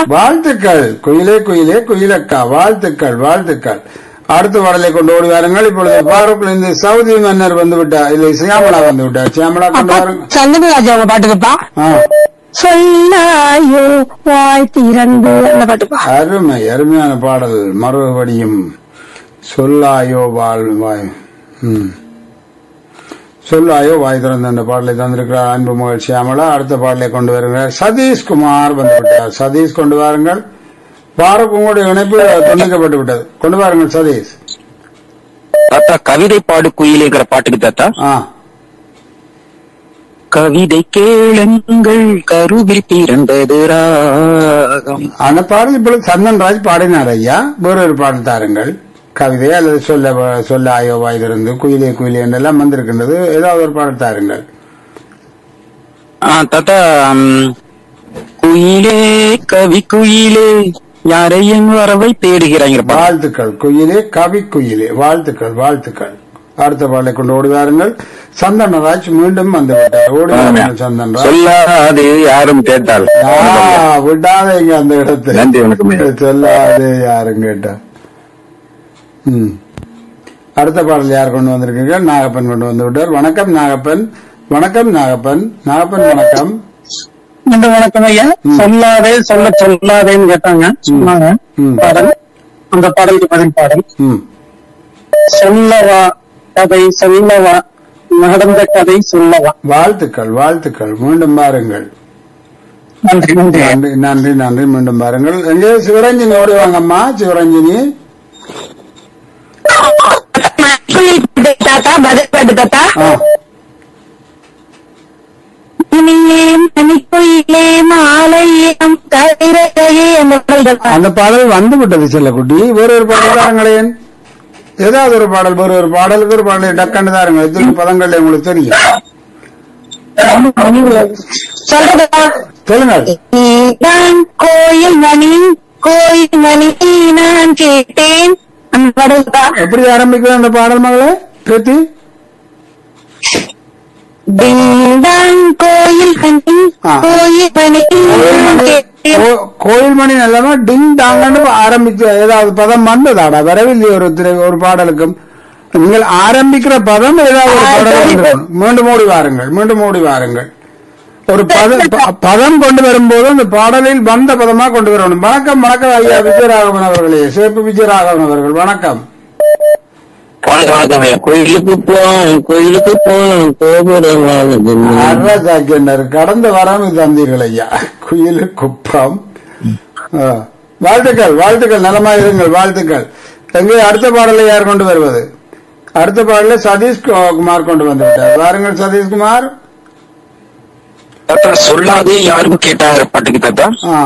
வாழ்த்துக்கள் குயிலே குயிலே குயிலக்கா வாழ்த்துக்கள் வாழ்த்துக்கள் அடுத்த பாடலை கொண்டு ஓடி வாருங்கள் இப்பொழுது பாரூக்ல இருந்து சவுதி மன்னர் வந்து விட்டார் இல்லை சியாமலா வந்து விட்டார் சியாமலா கொண்டு அப்பா வாருங்க சந்திரராஜ் அவங்க பாட்டுக்குப்பா ஆ, சொல்லாயோ வாய் திறந்து அந்த பாட்டுப்பா அருமை அருமையான பாடல் மறுபடியும் சொல்லாயோ வாழ் வாய் ம். சொல்லாயோ வாய் திறந்த அந்த பாடலை தந்திருக்கிறார் அன்பு மகள் சியாமலா அடுத்த பாடலை கொண்டு வருகிறார் சதீஷ்குமார் வந்து விட்டார் சதீஷ் கொண்டு வாருங்கள் பாரூக் உங்களுடைய இணைப்பு துண்டிக்கப்பட்டு விட்டது கொண்டு வாருங்கள் சதீஷ் தாத்தா கவிதை பாடு குயிலேங்கிற பாட்டுக்கு தாத்தா ஆ கவிதை கேளுங்கள் கருவில் பிறந்தது ராகம் அந்த பாடல் இப்பொழுது சந்தன்ராஜ் பாடினார் ஐயா வேறொரு பாடல் தாருங்கள் கவிதை அல்லது சொல்ல சொல்ல ஆயோ வாயிலிருந்து குயிலே குயிலே என்றெல்லாம் வந்திருக்கின்றது ஏதாவது ஒரு பாடல் தாருங்கள் ஆ, தாத்தா ம், குயிலே கவி குயிலே யாரையும் வரவை தேடுகிறாங்க வாழ்த்துக்கள் குயிலே கவி குயிலே வாழ்த்துக்கள் வாழ்த்துக்கள் அடுத்த பாடலை கொண்டு ஓடி வாருங்கள் சந்தனராஜ் மீண்டும் வந்து விட்டார் ஓடி வாருங்கள் சந்தன்ராஜ் சொல்லாது யாரும் கேட்டால் ஆ, விடாதீங்க அந்த இடத்தை நன்றி வணக்கம் ஐயா. சொல்லாதே யாரும் கேட்டா ம் அடுத்த பாடல் யார் கொண்டு வந்திருக்கீங்க நாகப்பன் கொண்டு வந்து விட்டார் வணக்கம் நாகப்பன் வணக்கம் நாகப்பன் நாகப்பன் வணக்கம் நன்றி வணக்கம் ஐயா சொல்லாதே சொல்ல சொல்லாதேன்னு கேட்டாங்க சொன்னாங்க ம். பாடல் அந்த பாடலுக்கு பதில் பாடல் ம் சொல்லவா கதை சொல்லவா நடந்த கதை சொல்லவா வாழ்த்துக்கள் வாழ்த்துக்கள் மீண்டும் பாருங்கள் நன்றி நன்றி ஐயா. நன்றி நன்றி நன்றி மீண்டும் பாருங்கள் எங்கே சிவரஞ்சினி ஓடி வாங்கம்மா சிவரஞ்சினி தாத்தா பதில் பாட்டு தாத்தா ஆ இனியே மணிக்குயிலே மாலையம் கதிரையே அந்த பாடல் தாத்தா. அந்த பாடல் வந்து விட்டது செல்லக்குட்டி வேறொரு பாடல் தாருங்களேன் ஏதாவது ஒரு பாடல் வேறு ஒரு பாடலுக்கு ஒரு பாடலை டக்குன்னு தாருங்க எத்தனை பதங்கள் உங்களுக்கு தெரியும் சொல்றதா சொல்லுங்கள் நீதான் கோயில் மணி கோயில் மணி நான் கேட்டேன் அந்த பாடல் தான் எப்படி ஆரம்பிக்கிறது அந்த பாடல் மகளே பிரதி டிங்டாங் கோயில் மணி ஆ. கோயில் மணி நான் கேட்டேன் கோ- கோயில் மணி நல்லமா டிங் டாங்கன்னு ஆரம்பிச்ச ஏதாவது பதம் வந்ததாடா வரவில்லை ஒரு திரை ஒரு பாடலுக்கும் நீங்கள் ஆரம்பிக்கிற பதம் ஏதாவது ஒரு ஆ, பாடல் சரி. வந்திருக்கணும். மீண்டும் ஓடி வாருங்கள் மீண்டும் ஓடி வாருங்கள் ஒரு பதம் ப- பதம் கொண்டு வரும்போது அந்த பாடலில் வந்த பதமா கொண்டு வரணும் வணக்கம் வணக்கம் ஐயா விஜயராகவன் அவர்களே சேப்பு விஜயராகவன் அவர்கள் வணக்கம் வணக்கம் வணக்கம் ஐயா கோயிலுக்கு போம் கோயிலுக்கு போம் கோபுரம் அரசாக்கினர் கடந்த வாரம் இது தந்தீர்கள் ஐயா குயில் குப்பம் ஆ. வாழ்த்துக்கள் வாழ்த்துக்கள் நலமா இருங்கள் வாழ்த்துக்கள் எங்கே அடுத்த பாடலை யார் கொண்டு வருவது அடுத்த பாடலை சதீஷ் கு- குமார் கொண்டு வந்து விட்டார் வாருங்கள் சதீஷ்குமார் தாத்தா சொல்லாது யாரும் கேட்டாங்கிற பாட்டுக்கு தாத்தா ஆ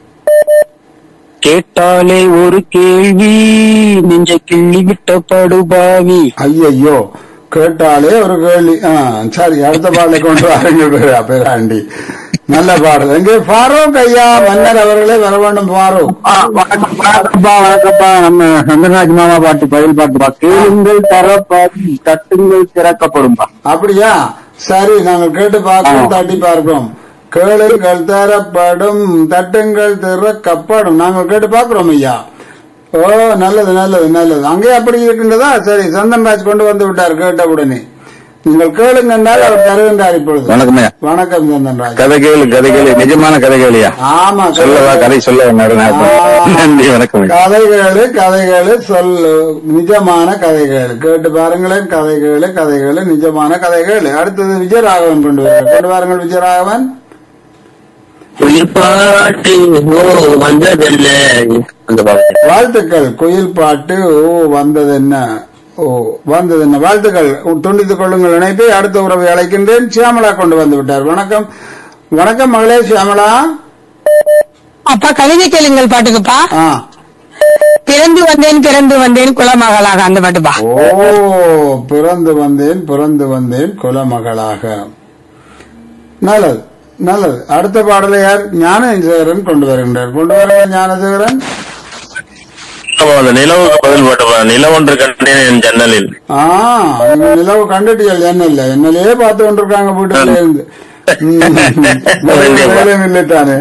கேட்டாலே ஒரு கேள்வி நெஞ்ச கிள்ளி விட்ட படுபாவி ஐயையோ கேட்டாலே ஒரு கேள்வி ஆ சரி அடுத்த பாடலை கொண்டு வாருங்கள் பேரா- பேராண்டி நல்ல பாடல் எங்கே ஃபாரூக் ஐயா மன்னர் அவர்களே வர வேண்டும் ஃபாரூக் வணக்கம்ப்பா வணக்கம்ப்பா நம்ம சந்திரராஜ் மாமா பாட்டு பதில் பாட்டுப்பா கேளுங்கள் தரப்பாடி தட்டுங்கள் திறக்கப்படும்பா அப்படியா சரி நாங்கள் கேட்டு பார்க்கிறோம் தட்டி பார்க்கிறோம் கேளுங்கள் தரப்படும் தட்டுங்கள் திறக்கப்படும் நாங்கள் கேட்டு பார்க்கிறோம் ஐயா ஓ நல்லது நல்லது நல்லது அங்கே அப்படி இருக்கின்றதா சரி சந்தன்ராஜ் கொண்டு வந்து விட்டார் கேட்ட உடனே நீங்கள் கேளுங்க என்றால் அவர் தருகின்றார் இப்பொழுது வணக்கம் ஐயா வணக்கம் சந்தன்ராஜ் கதை கேளு கதை கேளு நிஜமான கதை கேளியா ஆமா சொல்லவா கதை சொல்ல நன்றி வணக்கம் ஐயா கதைகளு கதைகளு சொல்லு நிஜமான கதைகள் கேட்டு பாருங்களேன் கதைகளு கதைகளு நிஜமான கதைகள் அடுத்தது விஜயராகவன் கொண்டு வர கொண்டு வாருங்கள் விஜயராகவன் உயிர் பாட்டு ஓ வந்ததல்ல அந்த பாட்டு வாழ்த்துக்கள் குயில் பாட்டு ஓ வந்தது என்ன ஓ வந்தது என்ன வாழ்த்துக்கள் துண்டித்துக் கொள்ளுங்கள் இணைப்பை அடுத்த உறவை அழைக்கின்றேன் சியாமலா கொண்டு வந்து விட்டார் வணக்கம் வணக்கம் மகளே சியாமலா அப்பா கவிதை கேளுங்கள் பாட்டுக்குப்பா ஆ பிறந்து வந்தேன் பிறந்து வந்தேன் குலமகளாக அந்த பாட்டுப்பா ஓ பிறந்து வந்தேன் பிறந்து வந்தேன் குலமகளாக நல்லது நல்லது அடுத்த பாடலை யார் ஞானசேகரன் கொண்டு வருகின்றார் கொண்டு வருகிற ஞானசேகரன் ஆமா, அந்த நிலவுக்கு பதில் போட்டப்பா நிலவொன்று கண்டேன் என் ஜன்னலில் ஆ நீங்க நிலவு கண்டுட்டீர்கள் என்ன இல்ல என்னலையே பார்த்து கொண்டிருக்காங்க வீட்டுல இருந்து ம். வேலை- வேலையும் இல்லை தானே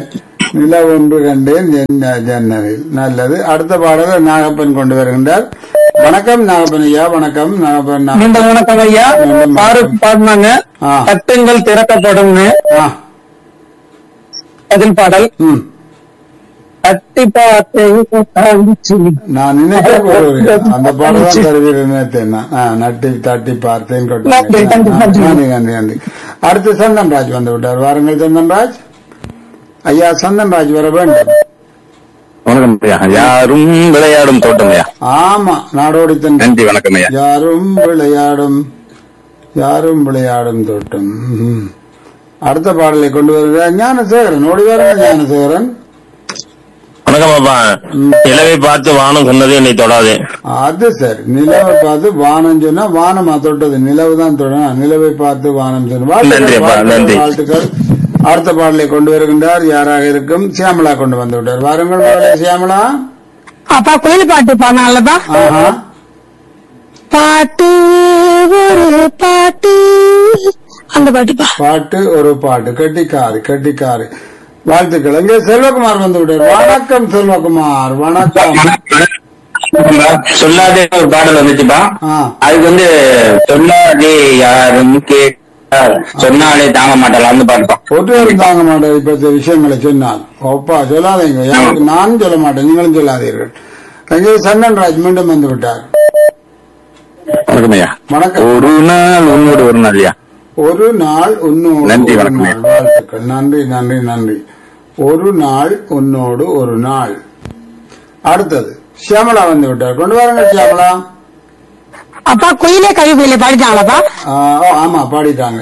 நிலவு ஒன்று கண்டேன் ஜன்ன- ஜன்னலில் நல்லது அடுத்த பாடலை நாகப்பன் கொண்டு வருகின்றார் வணக்கம் நாகப்பன் ஐயா வணக்கம் நாகப்பன் நா- மீண்டும் வணக்கம் ஐயா பாரத் பாடினாங்க ஆ. தட்டுங்கள் திறக்கப்படும்னு ஆ பதில் பாடல் ம் தட்டி பார்த்தேன் நான் நினைக்க போகிறேன் அந்த பாடம் தான் தருவீர்கள் நினைத்தேன் நான். ஆ, நட்டி தட்டி பார்த்தேன் கொட்டி- நன்றி, நன்றி, நன்றி. நன்றி நன்றி நன்றி அடுத்து சந்தன் ராஜ் வந்து விட்டார் வாருங்கள் சந்தன் ராஜ் ஐயா சந்தன் ராஜ் வர வேண்டும் வணக்கம் ஐயா யாரும் விளையாடும் தோட்டம் ஐயா ஆமா நாடோடி தன் நன்றி வணக்கம் ஐயா யாரும் விளையாடும் யாரும் விளையாடும் தோட்டம் ம். அடுத்த பாடலை கொண்டு வருகிறார் ஞானசேகரன் ஓடி வருங்க ஞானசேகரன் வணக்கம் அப்பா நிலவை பார்த்து வானம் சொன்னது என்னை தொடாது அது சரி நிலவை பார்த்து வானம் சொன்னா வானமா தொட்டது நிலவு தான் தொடணும் நிலவை பார்த்து வானம் சொன்ன நன்றி அப்பா, நன்றி. வாழ்த்துக்கள் அடுத்த பாடலை கொண்டு வருகின்றார் யாராக இருக்கும் சியாமலா கொண்டு வந்து விட்டார் வாருங்கள் மகளே சியாமலா அப்பா கோயில் பாட்டு பாடினாலப்பா ஆஹா பாட்டு ஒரு பாட்டு அந்த பாட்டுப்பா பாட்டு ஒரு பாட்டு கட்டிக்காரு கட்டிக்காரு வாழ்த்துக்கள் இங்கே செல்வகுமார் வந்து விட்டார் வணக்கம் செல்வகுமார் வணக்கம் சொல்லாதே ஒரு பாடல் வந்துச்சுப்பா ஆ அதுக்கு வந்து சொல்லாதே யாரும் கேட்டால் சொன்னாலே தாங்க மாட்டாள் அந்த பாட்டுப்பா ஒருவரும் தாங்க மாட்டேன் இப்ப இந்த விஷயங்களை சொன்னால் ஒப்பா சொல்லாதீங்க எனக்கு நான் சொல்ல மாட்டேன் நீங்களும் சொல்லாதீர்கள் அங்கே சந்தன் ராஜ் மீண்டும் வந்து விட்டார் வணக்கம் ஐயா வணக்கம் ஒரு நாள் உன்னோடு ஒரு நாள் ஐயா ஒரு நாள் உன்னோடு நன்றி, ஒரு வணக்கம். நாள். வாழ்த்துக்கள் நன்றி நன்றி நன்றி ஒரு நாள் உன்னோடு ஒரு நாள் அடுத்தது சியாமலா வந்து விட்டார் கொண்டு வாருங்க சியாமலா அப்பா குயிலே கவி குயிலே பாடிட்டாங்களப்பா ஆ, ஓ, ஆமா பாடிட்டாங்க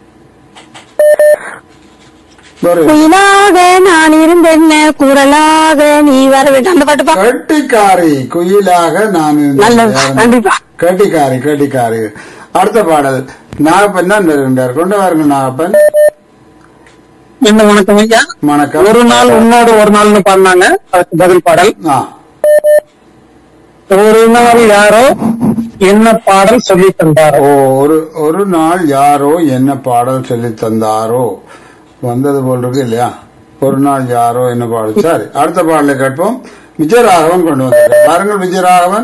ஒரு குயிலாக நான் இருந்தென்ன குரலாக நீ வர வேண்டும் அந்த பாட்டுப்பா கட்டிக்காரி குயிலாக நான் நல்லது இருந்தேன். நன்றிப்பா கட்டிக்காரி கட்டிக்காரி அடுத்த பாடல் நாகப்பன் தான் வருகின்றார் கொண்டு வாருங்க நாகப்பன் என்ன வணக்கம் ஐயா வணக்கம் ஒரு நாள் உன்னோடு ஒரு நாள்னு பாடினாங்க அதுக்கு பதில் பாடல் ஆ, ஒரு நாள் யாரோ என்ன பாடல் சொல்லி தந்தாரோ ஓ ஒரு ஒரு நாள் யாரோ என்ன பாடல் சொல்லி தந்தாரோ வந்தது போல் இருக்கு இல்லையா ஒரு நாள் யாரோ என்ன பாடல் சரி அடுத்த பாடலை கேட்போம் விஜயராகவன் கொண்டு வந்தார் பாருங்கள் விஜயராகவன்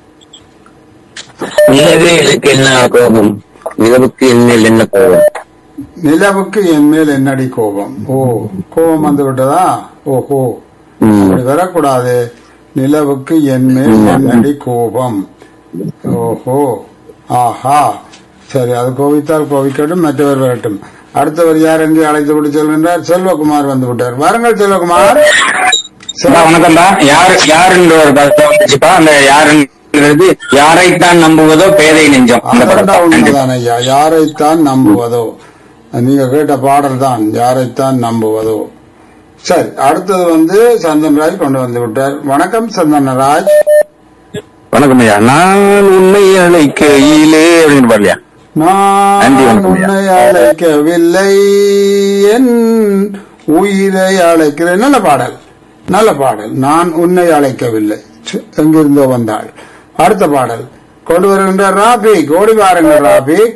நிலவேலுக்கு என்ன கோபம் நிலவுக்கு என்மேல் என்ன கோபம் நிலவுக்கு என் மேல் என்னடி கோபம் ஓ கோபம் வந்து விட்டதா ஓஹோ அப்படி வரக்கூடாது நிலவுக்கு என் மேல் என்னடி கோபம் ஓஹோ ஆஹா சரி அது கோவித்தால் கோவிக்கட்டும் மற்றவர் வரட்டும் அடுத்தவர் யார் என்று அழைத்து விட்டு செல்கின்றார் செல்வகுமார் வந்து விட்டார் வாருங்கள் செல்வகுமார் வணக்கம்டா யார் யாருன்ற ஒரு பதம் வந்துச்சுப்பா அந்த யாருன்றது யாரைத்தான் நம்புவதோ பேதை நெஞ்சம் அந்த அதெண்டா படம் உண்மைதான் ஐயா யாரைத்தான் நம்புவதோ நீங்க கேட்ட பாடல் தான் யாரைத்தான் நம்புவதோ சரி அடுத்தது வந்து சந்தன்ராஜ் கொண்டு வந்து விட்டார் வணக்கம் சந்தனராஜ் வணக்கம் ஐயா நான் உன்னை அழைக்கையிலே அப்படின்னு பாடலையா நன்றி, நான் வணக்கம் ஐயா. உன்னை அழைக்கவில்லை என் உயிரை அழைக்கிறேன் நல்ல பாடல் நல்ல பாடல் நான் உன்னை அழைக்கவில்லை ச்சு, எங்கிருந்தோ வந்தாள் அடுத்த பாடல் கொண்டு வருகின்ற ராபிக் ஓடி வாருங்கள் ராபிக்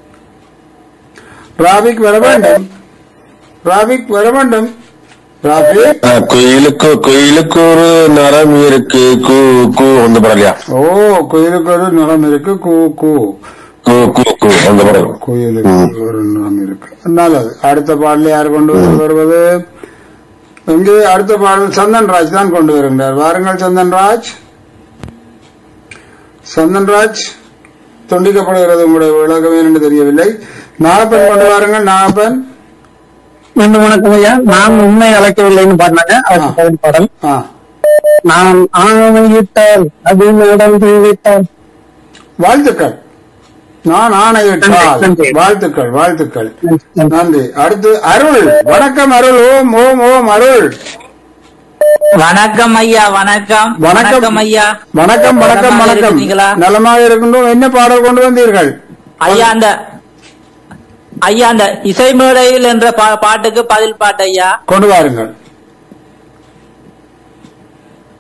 ராபிக் வர வேண்டும் ராபிக் வர வேண்டும் ராபிக் குயிலுக்கு குயிலுக்கு ஒரு நரம் இருக்கு கூ கூ அந்த பாடலையா ஓ குயிலுக்கு ஒரு நிறம் இருக்கு கூ கூ கூ கூ கூ அந்த பாடல் கோயிலுக்கு ஒரு நிறம் இருக்கு நல்லது அடுத்த பாடல யார் கொண்டு வந்து வருவது இங்கே அடுத்த பாடல் சந்தன்ராஜ் தான் கொண்டு வருகின்றார் வாருங்கள் சந்தன்ராஜ் சந்தன்ராஜ் துண்டிக்கப்படுகிறது உங்களுடைய விளக்கமே என்று தெரியவில்லை நாகப்பன் கொண்டு வாருங்கள் நாகப்பன் மீண்டும் வணக்கம் ஐயா நான் உண்மை அழைக்கவில்லைன்னு பாடினாங்க அதுக்கு பதில் பாடல் ஆ நான் ஆணையிட்டால் அது நடந்து விட்டால் வாழ்த்துக்கள் நான் ஆணையிட்டால் நன்றி. வாழ்த்துக்கள் வாழ்த்துக்கள் நன்றி அடுத்து அருள் வணக்கம் அருள் ஓம் ஓம் ஓம் அருள் வணக்கம் ஐயா வணக்கம் வணக்கம் ஐயா வணக்கம் வணக்கம் நலமாக வணக்கம் இருக்கிறீங்களா? நலமாக இருக்கின்றோம் என்ன பாடல் கொண்டு வந்தீர்கள் ஐயா அந்த ஐயா அந்த இசை மேடையில் என்ற பா- பாட்டுக்கு பதில் பாட்டு ஐயா கொண்டு வாருங்கள்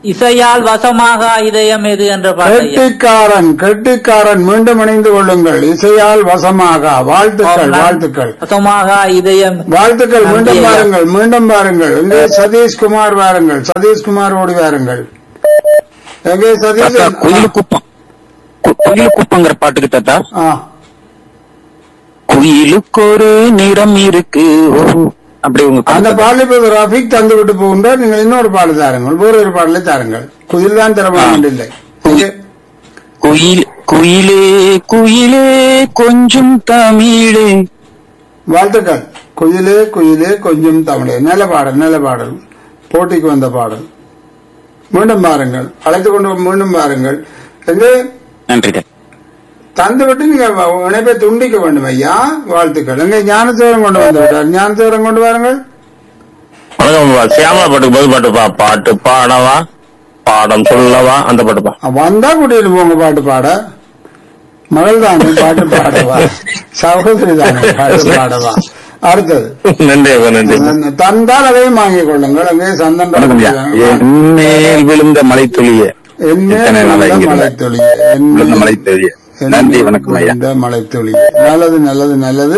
இசையால் வசமாக இதயம் எது என்ற பாட்டு ஐயா. கெட்டிக்காரன் கெட்டிக்காரன் மீண்டும் இணைந்து கொள்ளுங்கள் இசையால் வசமாக வாழ்த்துக்கள் வாழ்த்துக்கள் வசமாக இதயம் வாழ்த்துக்கள் மீண்டும் நன்றி ஐயா. பாருங்கள் மீண்டும் பாருங்கள் எங்கே சதீஷ்குமார் வாருங்கள் சதீஷ்குமார் ஓடி வாருங்கள் எங்கே சதீஷ் தாத்தா குயில் குப்பம் கு- குயில் குப்பங்கிற பாட்டுக்கு தாத்தா ஆ, குயிலுக்கு ஒரு நிறம் இருக்கு ஓ, அப்படி உங்க அந்த பாட்டு. பாடலை இப்ப ரஃபிக் தந்து விட்டு போகின்றார் நீங்கள் இன்னொரு பாடல் தாருங்கள் வேறு ஒரு பாடலை தாருங்கள் குயில் தான் தர வேண்டும் இல்லை எங்கே? குயில் குயிலே குயிலே கொஞ்சம் தமிழே வாழ்த்துக்கள் குயிலே குயிலே கொஞ்சம் தமிழே நல்ல பாடல் நல்ல பாடல் போட்டிக்கு வந்த பாடல் மீண்டும் பாருங்கள் அழைத்து கொண்டு மீண்டும் பாருங்கள் எங்கே நன்றி தாத்தா. தந்துவிட்டு நீங்க இணைப்பை துண்டிக்க வேண்டும் ஐயா வாழ்த்துக்கள் எங்க ஞானசேவரம் கொண்டு வந்து விட்டார் ஞானசேவரம் கொண்டு வாருங்கள் வணக்கம் பாப்பா. சியாமலா பாட்டுக்கு பதில் பாட்டுப்பா பாட்டு பாடவா பாடம் சொல்லவா அந்த பாட்டுப்பா வந்தா கூட்டிட்டு போங்க பாட்டு பாட மகள் தானே பாட்டு பாடவா சகோதரி தானே பாட்டு பாடவா அடுத்தது நன்றி அப்பா நன்றி தந்தால் அதையும் வாங்கிக் கொள்ளுங்கள் அங்கே சந்தன் வணக்கம் ஐயா. என் மேல் விழுந்த மலை துளியே எத்தனை நாளா இங்க இருந்த? மலைத்துளி விழுந்த மலை துளியே நன்றி வணக்கம் ஐயா இந்த மலைத்துளி நல்லது நல்லது நல்லது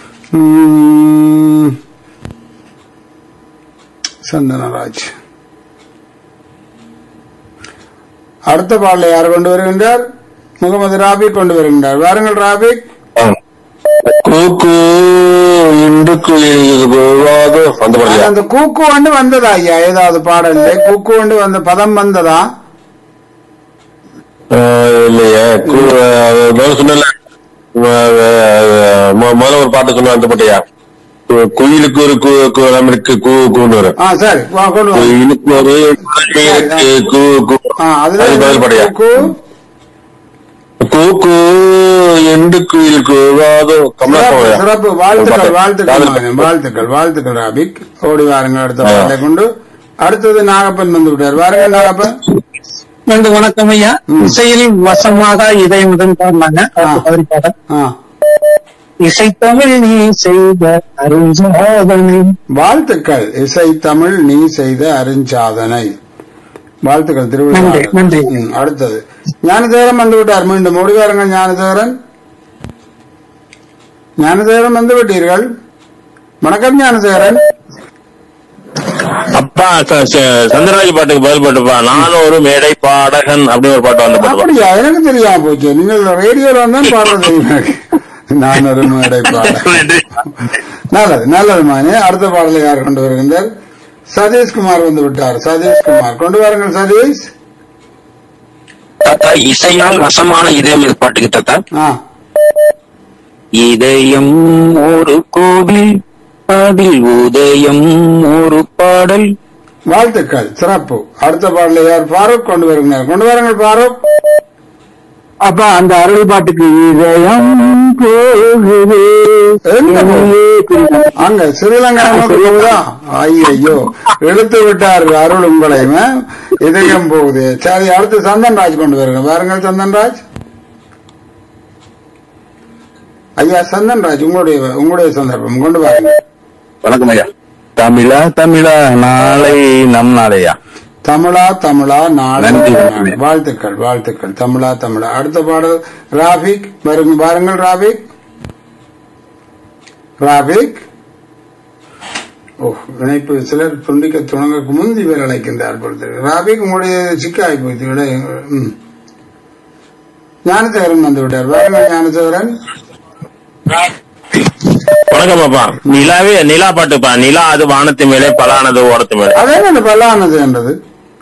உம், சந்தனராஜ் அடுத்த பாடலை யார் கொண்டு வருகின்றார் முகமது ராபிக் கொண்டு வருகின்றார் வாருங்கள் ராபிக் கூக்கு இண்டு குயில் கோவாதோ அந்த பாடலையா அந்த கூக்கு வந்து வந்ததா ஐயா ஏதாவது பாடல் கூக்கு வந்து வந்த பதம் வந்ததா ஆஹ் இல்லையே கு- ஆஹ் முதல்ல சொன்னல முதல்ல ஒரு பாட்டு சொன்ன அந்த பாட்டையா கு- குயிலுக்கு ஒரு கு கு- நம்ம இருக்கு கூ கூன்னு வரும் ஆ சரி வா, கொண்டு வாங்க குயிலுக்கு ஒரு குயிலுக்கு கூ கூ ஆ, அதுல அது பதில் பாடையா கூக்கு கூக்கு எண்டு குயில் கூவாதோ சிறப்பு, கமலா சிறப்பு வாழ்த்துக்கள் வாழ்த்துக்கள் மகனே, வாழ்த்துக்கள் வாழ்த்துக்கள் ராபிக் ஓடி வாருங்க அடுத்த ஆ. பாடலை கொண்டு அடுத்தது நாகப்பன் வந்து விட்டார் வாருங்க நாகப்பன் நன்றி வணக்கம் ஐயா ம். இசையில் வசமாக இதயமுடன் பாடினாங்க ஆ. பதில் பாடல் ஆ. இசைத்தமிழ் நீ செய்த அருஞ்சாதனை வாழ்த்துக்கள் இசை தமிழ் நீ செய்த அருஞ்சாதனை வாழ்த்துக்கள் நன்றி, திருவிழா நன்றி. ம், அடுத்தது ஞானதேவரம் வந்து விட்டார் மீண்டும் ஓடி வாருங்க ஞானதேவரன் ஞானதேவரம் வந்து விட்டீர்கள் வணக்கம் ஞானதேவரன் அப்பா ச- ச- சந்திரராஜ் பாட்டுக்கு பதில் பாட்டுப்பா நானும் ஒரு மேடை பாடகன் அப்படின்னு ஒரு பாட்டு வந்த பாட்டு அப்படியா எனக்கு தெரியாம போச்சு நீங்கள் ரேடியோல தான் பாடுறது தெரியும் எனக்கு. நான் ஒரு மேடை பாட நன்றி நல்லது நல்லது மானே அடுத்த பாடலை யார் கொண்டு வருகின்றார் சதீஷ்குமார் வந்து விட்டார் சதீஷ்குமார் கொண்டு வாருங்கள் சதீஷ் தாத்தா இசையால் வசமான இதயம் இது பாட்டுக்கு தாத்தா ஆ இதயம் ஒரு கோவில் அதில் உதயம் ஒரு பாடல் வாழ்த்துக்கள் சிறப்பு அடுத்த பாடலை யார் ஃபாரூக் கொண்டு வருகிறார் கொண்டு வாருங்கள் ஃபாரூக் அப்ப அந்த அருள் பாட்டுக்கு இதயம் போகுது எங்க போகுது? அங்க ஸ்ரீலங்கா நோக்கி போகுதா ஐயோ இழுத்து விட்டார் அருள் உங்களையும் இதயம் போகுது சரி அடுத்து சந்தன்ராஜ் கொண்டு வருங்க பாருங்கள் சந்தன்ராஜ் ஐயா சந்தன்ராஜ் உங்களுடைய உங்களுடைய சந்தர்ப்பம் கொண்டு வாருங்க வணக்கம் ஐயா தமிழா தமிழா நாளை நம் நாளையா தமிழா தமிழா நாடு நன்றி, நன்றி. வாழ்த்துக்கள் வாழ்த்துக்கள் தமிழா தமிழா அடுத்த பாடல் ராபிக் வருங்க பாருங்கள் ராபிக் ராபிக் ஓ இணைப்பு சிலர் துண்டிக்க துணங்க முந்தி பேர் அழைக்கின்றார் பொறுத்து ராபிக் உங்களுடைய சிக்காய் போய்த்து விட ம். ஞானசேகரன் வந்து விட்டார் வாருங்கள் ஞானசேகரன் வணக்கம் அப்பா நிலாவே நிலா பாட்டுப்பா நிலா அது வானத்து மேலே பலானது ஓடத்து மேலே அதே என்ன பல்லானது என்றது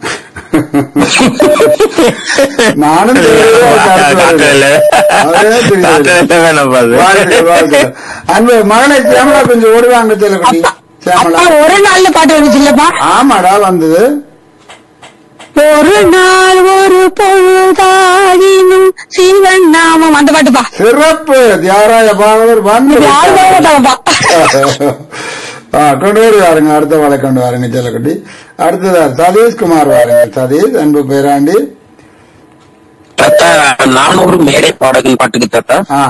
நானும் தெரியவே கருத்து காட்டுல அதே தெரியல. காட்டுல வேணாம்ப்பா அது. வாழ்த்துக்கள், வாழ்த்துக்கள். அன்பு மகனை சேமலா கொஞ்சம் ஓடுவாங்க செல்லக்குட்டி சேமலா அப்பா ஒரு நாள்ல பாட்டு வந்துச்சு இல்லப்பா ஆமாடா வந்தது ஒரு நாள் ஒரு பொழுதாயினும் சிவன் நாமம் அந்த பாட்டுப்பா சிறப்பு தியாகராய பாகவர் வந்து யாரு போக மாட்டாங்கப்பா ஆ, கொண்டு வரு வாருங்க அடுத்த வாழை கொண்டு வாருங்க செல்லக்குட்டி அடுத்ததா சதீஷ்குமார் வாருங்க சதீஷ் அன்பு பேராண்டி தாத்தா நானூறு மேடை பாடகன் பாட்டுக்கு தாத்தா ஆ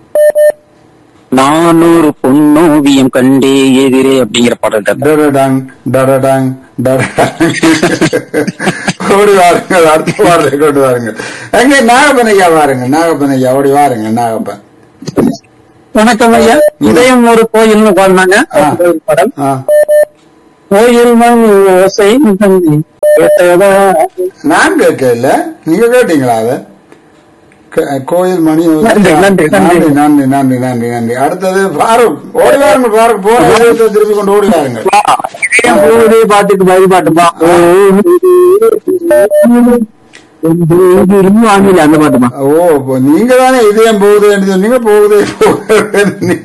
நானூறு பொன்னோவியம் கண்டே எதிரே அப்படிங்கிற பாடல் தாத்தா டரடங் டரடங் டரடங் ஓடி வாருங்கள் அடுத்த பாடலை கொண்டு வாருங்கள் எங்க நாகப்பனையா வாருங்க நாகப்பனையா ஓடி வாருங்க நாகப்பன் வணக்கம் ஐயா இதயம் ஒரு கோயில்னு பாடினாங்க ஆ. கோயில் படம் ஆ கோயில் மணி ஓசை தம்பி கேட்டதா நான் கேட்கல நீங்க கேட்டீங்களா அத க- கோயில் மணி ஓசை. நன்றி, நன்றி, நன்றி. நன்றி நன்றி நன்றி நன்றி நன்றி அடுத்தது ஃபாரூக் ஓடி வாருங்க ஃபாரூக் போற இதயத்தை திருப்பி கொண்டு ஓடி வாருங்க இதயம் போகுதே பாட்டுக்கு பதில் பாட்டுப்பா வாங்கல அந்த பாட்டுப்பா ஓ இப்போ நீங்க தானே இதயம் போகுது என்று சொன்னீங்க போகுதே போகுது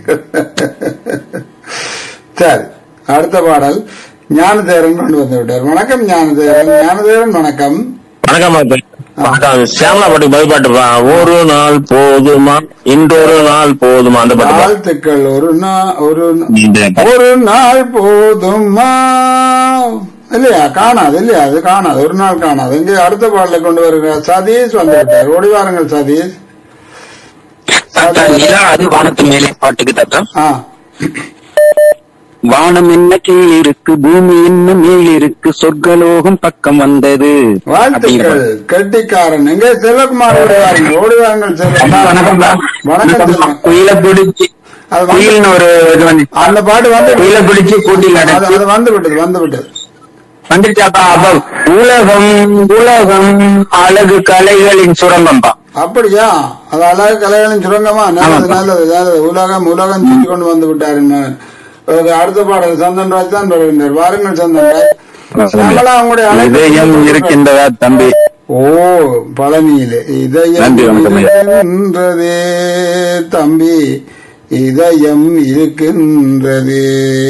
சரி அடுத்த பாடல் ஞானதேரன் கொண்டு வந்து விட்டார் வணக்கம் ஞானதேரன் ஞானதேரன் வணக்கம் வணக்கம் வணக்கம். வணக்கம் சியாமலா பாட்டுக்கு பதில் பாட்டுப்பா ஒரு நாள் போதுமா இன்றொரு நாள் போதுமா அந்த பாட்டுப்பா வாழ்த்துக்கள் ஒரு நாள் ஒரு நா- இந்த ஒரு நாள் போதுமா இல்லையா காணாது இல்லையா அது காணாது ஒரு நாள் காணாது இங்கே அடுத்த பாடலை கொண்டு வருகிறார் சதீஷ் வந்து விட்டார் ஓடி வாருங்கள் சதீஷ் தாத்தா நிலா அது வானத்து மேலே பாட்டுக்கு தாத்தா ஆ வானம் என்ன கீழ் இருக்கு பூமி என்ன மேல் இருக்கு சொர்க்கலோகம் பக்கம் வந்தது வாழ்த்துக்கள் கெட்டிக்காரன் எங்கே செல்வகுமார் ஓடி வாருங்கள் ஓடி வாருங்கள் செல்வகுமார் வணக்கம்டா. வணக்கம் செல்வம். குயில பிடிச்சி அது வந்து- குயில்னு ஒரு இது வந்து அந்த பாட்டு வந்து குயில பிடிச்சி கூட்டில் அது அடைச்சு அது வந்து விட்டது வந்து விட்டது வந்துருச்சாப்பா அப்ப உலகம் உலகம் அழகு கலைகளின் சுரங்கம்பா அப்படியா அது அழகு கலைகளின் சுரங்கமா நல்லது நல்லது நல்லது உலகம் உலகம் சுற்றி கொண்டு வந்து விட்டாருங்க அது அடுத்த பாடல் சந்தன் ராஜ் தான் வருகின்றார் வாருங்கள் சந்தன் ராஜ் நம்மளா உங்களுடைய அழைப்பு- இதயம் இருக்கின்றதா தம்பி ஓ பழனியிலே இதயம் நன்றி, வணக்கம் ஐயா. இருக்கின்றதே தம்பி இதயம் இருக்கின்றதே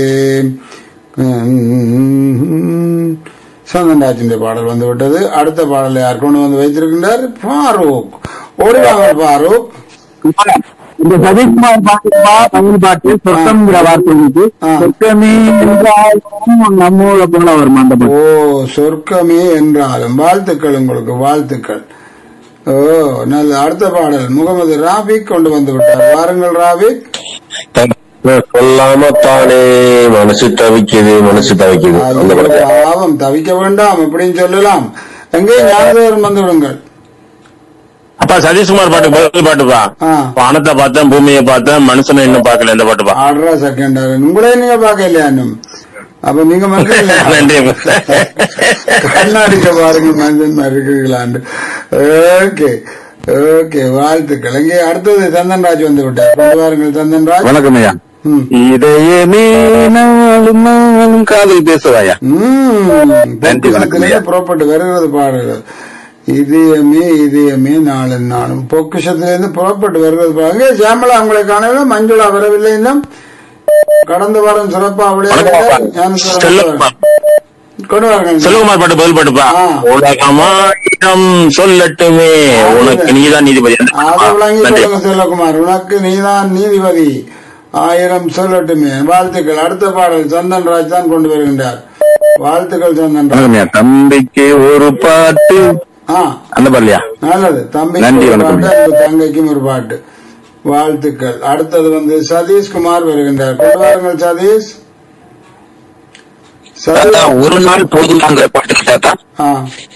உம். சந்தன்ராஜின் பாடல் வந்து விட்டது அடுத்த பாடலை யார் கொண்டு வந்து வைத்திருக்கின்றார் ஃபாரூக் ஓடிவாங்க ஃபாரூக் இந்த சதீஷ்குமார் பாட்டுப்பா தமிழ் பாட்டு சொர்க்கம்ங்கிற வார்த்தை இருக்கு ஆ. சொர்க்கமே என்றாலும் நம்மோட போல வருமா அந்த ஓ பாட்டு சொர்க்கமே என்றாலும் வாழ்த்துக்கள் உங்களுக்கு வாழ்த்துக்கள் ஓ நல்ல அடுத்த பாடல் முகமது ராபிக் கொண்டு வந்து விட்டார் வாருங்கள் ராபிக் சொல்லாம தானே மனசு தவிக்குது மனசு தவிக்குது அந்த ஐயோ, படத்தை பாவம் தவிக்க வேண்டாம் அப்படின்னு சொல்லலாம் எங்கே ஞானதேவன் வந்து விடுங்கள் அப்பா சதீஷ்குமார் பாட்டுக்கு பதில் பாட்டுப்பா ஆ. வானத்தை பார்த்தேன் பூமியை பார்த்தேன் மனுஷனை இன்னும் பார்க்கல இந்த பாட்டுப்பா ஆடுறா செகண்ட் உங்களே நீங்க பார்க்க இல்லையா இன்னும் அப்ப நீங்க மக்கள் இல்லையா? நன்றி கண்ணாடிக்க பாருங்க மஞ்சள் மாதிரி இருக்கிறீங்களாண்டு ஓகே ஓகே வாழ்த்துக்கள் இங்கே அடுத்தது சந்தன்ராஜ் வந்து விட்டார் கொண்டு வாருங்கள் சந்தன்ராஜ் வணக்கம் ஐயா ம். இதயமே நாளும் நாளும் காதல் பேசுவாயா ம், நன்றி, வணக்கம் பொக்கிஷத்திலே ஐயா. புறப்பட்டு வருகிறது பாடல்கள் இதயமே இதயமே நாளும் நாளும் பொக்கிஷத்திலிருந்து புறப்பட்டு வருகிறது பாருங்க சியாமலா உங்களை காணவில்லை மஞ்சுளா வரவில்லை இன்னும் கடந்த வாரம் சிறப்பா வணக்கம் விளையாட அப்பா. செல்வகுமார் கொண்டு வாருங்கள் செல்வகுமார் பாட்டு பதில் பாட்டுப்பா ஆ. உலகமாயிரம் சொல்லட்டுமே உனக்கு நீதான் நீதிபதி அந்த அதை பாட்டுப்பா. விளங்கி நன்றி சொல்லுங்க செல்வகுமார் உனக்கு நீதான் நீதிபதி ஆயிரம் சொல்லட்டுமே வாழ்த்துக்கள் அடுத்த பாடல் சந்தன் ராஜ் தான் கொண்டு வருகின்றார் வாழ்த்துக்கள் சந்தன் ராஜ் வணக்கம் ஐயா தம்பிக்கு ஒரு பாட்டு ஆ அந்த பாடலையா நல்லது தம்பி நன்றி, ஒரு வணக்கம். பாட்டு அந்த தங்கைக்கும் ஒரு பாட்டு வாழ்த்துக்கள் அடுத்தது வந்து சதீஷ் குமார் வருகின்றார் கொண்டு வாருங்கள் சதீஷ் தாத்தா சதீஷ் ஒரு நாள் போதுமாங்கிற பாட்டுக்கு தாத்தா ஆ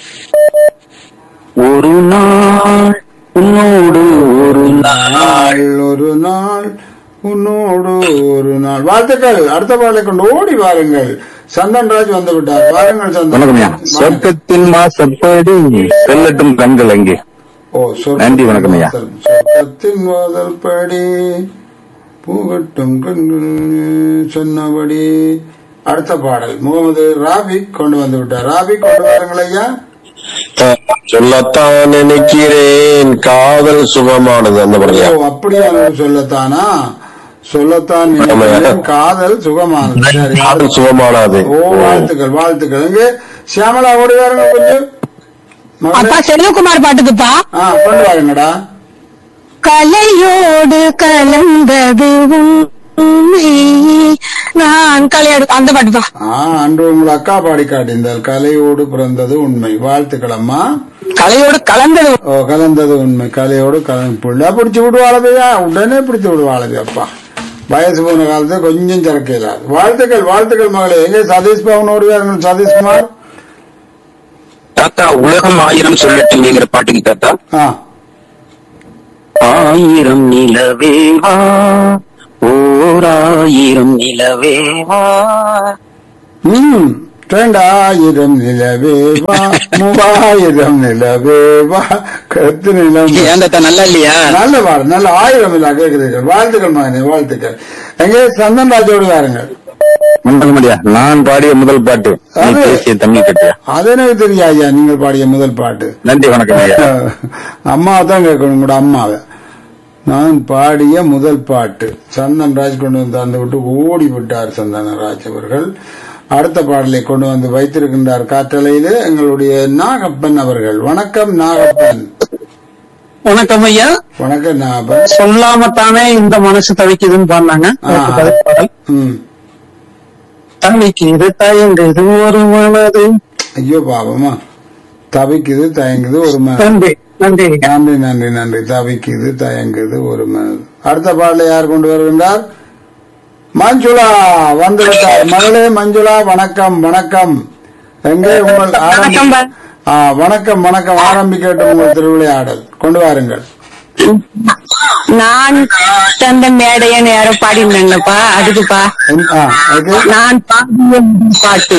ஒரு நாள் உன்னோடு ஒரு நாள் நாள் ஒரு நாள் உன்னோடு ஒரு நாள் வாழ்த்துக்கள் அடுத்த பாடலை கொண்டு ஓடி வாருங்கள் சந்தன் ராஜ் வந்து விட்டார் வாருங்கள் சந்தன் வணக்கம் ஐயா வணக்கம். சொர்க்கத்தின் வாசப்படி செல்லட்டும் கண்கள் அங்கே ஓ சொர்க்கத்தின் நன்றி, வணக்கம் ஐயா. வாசல், சொர்க்கத்தின் வாசல் படி பூகட்டும் கண்கள் சொன்னபடி அடுத்த பாடல் முகமது ராபிக் கொண்டு வந்து விட்டார் ராபிக் கொண்டு வாருங்கள் ஐயா சொல்லத்தான் நினைக்கிறேன் காதல் சுகமானது அந்த ஓ படத்தையா அப்படியா சொல்லத்தானா சொல்லத்தான் நினைக்கிறேன், காதல் சுகமானது சரி, காதல் சுகமானது ஓ வாழ்த்துக்கள் வாழ்த்துக்கள் இங்கே சியாமலா ஓடி வாருங்க கொஞ்சம் அப்பா மகளே. செல்வகுமார் பாட்டுக்குப்பா ஆ கொண்டு வாருங்கடா கலையோடு கலந்தது உண்மை நான் கலையோடு அந்த பாட்டுப்பா ஆ அன்று உங்கள் அக்கா பாடி காட்டியிருந்தால் கலையோடு பிறந்தது உண்மை வாழ்த்துக்கள் அம்மா கலையோடு கலந்தது ஓ கலந்தது உண்மை கலையோடு கலந்து புள்ளா பிடிச்சு விடுவாளவையா உடனே பிடிச்சு விடுவாளது அப்பா வயசு போன காலத்துல கொஞ்சம் சரக்கையில வாழ்த்துக்கள் வாழ்த்துக்கள் மகளே எங்க சதீஷ் பவன் ஓடுவார்கள் சதீஷ்குமார் தாத்தா உலகம் ஆயிரம் சொல்லட்டுங்கிற பாட்டுக்கு தாத்தா ஆ ஆயிரம் நிலவேவா ஓர் ஆயிரம் நிலவேவா ம் ரெண்டாயிரம் நிலவேவா மூவாயிரம் நிலவேவா கத்து நிலம் ஏன் தாத்தா நல்லா இல்லையா நல்ல பாடு நல்ல ஆயிரம் இல்ல கேக்குறீர்கள் வாழ்த்துக்கள் மகனே வாழ்த்துக்கள் எங்கே சந்தன் ராஜோடு வாருங்கள் முடியா நான் பாடிய முதல் பாட்டு நீ அது- பேசிய தமிழ் கட்டியா அது எனக்கு தெரியும் ஐயா நீங்கள் பாடிய முதல் பாட்டு நன்றி வணக்கம் ஐயா அம்மாவை தான் கேட்கணும் கூட அம்மாவை நான் பாடிய முதல் பாட்டு சந்தன் ராஜ் கொண்டு வந்து அந்த விட்டு ஓடி விட்டார் சந்தன ராஜ் அவர்கள் அடுத்த பாடலை கொண்டு வந்து வைத்திருக்கின்றார் காற்றலையிலே எங்களுடைய நாகப்பன் அவர்கள் வணக்கம் நாகப்பன் வணக்கம் ஐயா வணக்கம் நாகப்பன் சொல்லாமத்தானே இந்த மனசு தவிக்குதுன்னு பாடினாங்க ஆஹா. பதில் பாடல் ம் தவிக்குது தயங்குது ஒரு மனது ஐயோ பாவமா தவிக்குது தயங்குது ஒரு ம நன்றி நன்றி ஐயா. நன்றி நன்றி நன்றி தவிக்குது தயங்குது ஒரு மனது அடுத்த பாடலை யார் கொண்டு வருகின்றார் மஞ்சுளா வந்து விட்டார் மகளே மஞ்சுளா வணக்கம் வணக்கம் எங்கே உங்கள் ஆரம்பி- வணக்கம் பா. ஆ, வணக்கம் வணக்கம் ஆரம்பிக்கட்டும் உங்கள் திருவிளையாடல் கொண்டு வாருங்கள் நான் தந்த மேடையன்னு யாரோ பாடினாங்கப்பா அதுக்குப்பா என்- ஆ, அதுக்கு? நான் பாடிய முதல் பாட்டு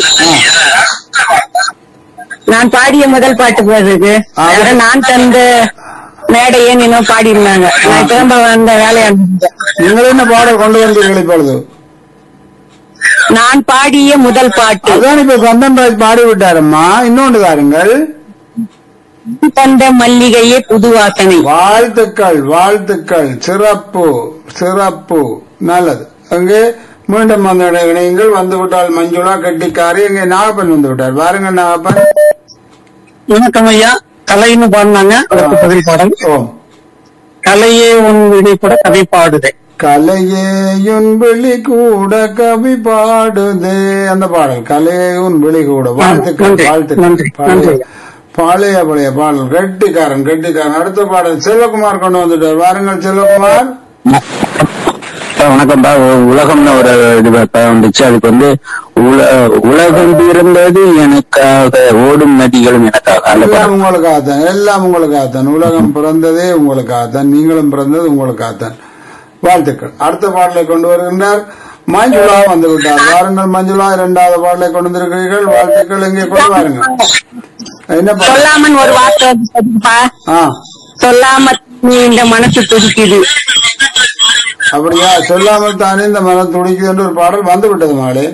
நான் பாடிய முதல் பாட்டு போறதுக்கு ஆ. யாரோ நான் தந்த மேடையன்னு இன்னும் பாடியிருந்தாங்க நான் திரும்ப வந்த வேலையா இருந்தேன். நீங்கள் என்ன பாடல் கொண்டு வந்தீர்கள் இப்பொழுது நான் பாடிய முதல் பாட்டு அதான் இப்ப சந்தன் ராஜ் பாடி விட்டாரம்மா இன்னொன்று தாருங்கள் தந்த மல்லிகையே புது வாசனை வாழ்த்துக்கள் வாழ்த்துக்கள் சிறப்பு சிறப்பு நல்லது அங்கே மீண்டும் வந்து இணையுங்கள் வந்து விட்டால் மஞ்சுளா கட்டிக்காரி இங்கே நாகப்பன் வந்து விட்டார் பாருங்க நாகப்பன் வணக்கம் ஐயா கலைன்னு பாடினாங்க அதற்கு பதில் பாடல் ஓம் கலையே உன் விடை கூட கதை பாடுதே கலையேயுன் விழி கூட கவி பாடுதே அந்த பாடல் கலையுன் விழி கூட வாழ்த்துக்கள் நன்றி, நன்றி, வாழ்த்துக்கள் நன்றி. பழைய- பழைய பழைய பாடல் கெட்டிக்காரன் கெட்டிக்காரன் அடுத்த பாடல் செல்வகுமார் கொண்டு வந்துட்டார் வாருங்கள் செல்வகுமார் வணக்கம்ப்பா உலகம்னு ஒரு இது ப- வந்துச்சு அதுக்கு வந்து உல- உலகம் பிறந்தது எனக்காக ஓடும் நதிகளும் எனக்காக அந்த எல்லாம் படம் உங்களுக்காகத்தான் எல்லாம் உங்களுக்காகத்தான் உலகம் பிறந்ததே உங்களுக்காகத்தான் நீங்களும் பிறந்தது உங்களுக்காகத்தான் வாழ்த்துக்கள் அடுத்த பாடலை கொண்டு வருகின்றார் மஞ்சுளா வந்து விட்டார் வாருங்கள் மஞ்சுளா இரண்டாவது பாடலை கொண்டு வந்திருக்கிறீர்கள் வாழ்த்துக்கள் இங்கே கொண்டு வாருங்கள் என்ன பாடல் சொல்லாமன் ஒரு வார்த்தை இருக்குப்பா. ஆ சொல்லாம நீ இந்த மனசு துடிக்குது அப்படியா சொல்லாமல் தானே இந்த மனம் துடிக்குது என்று ஒரு பாடல் வந்து விட்டது மகளே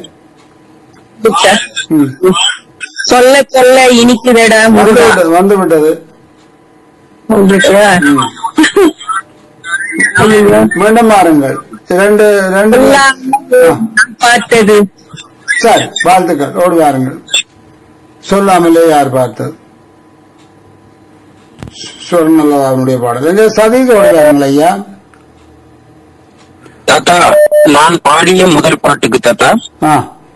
ம். சொல்ல சொல்ல இனிக்குதடா வந்து முருகா விட்டது வந்து விட்டது உங்களுக்கு ஐயோ. மீண்டும் மாறுங்கள் இரண்டு ரெண்டு சொல்லாம நான் பார்த்தது சரி வாழ்த்துக்கள் ஓடி வாருங்கள் சொல்லாமலே யார் பார்த்தது சொர்ணல்லதாவுடைய பாடல் எங்க சதீஷ் ஓடி வாருங்கள் ஐயா தாத்தா நான் பாடிய முதல் பாட்டுக்கு தாத்தா ஆ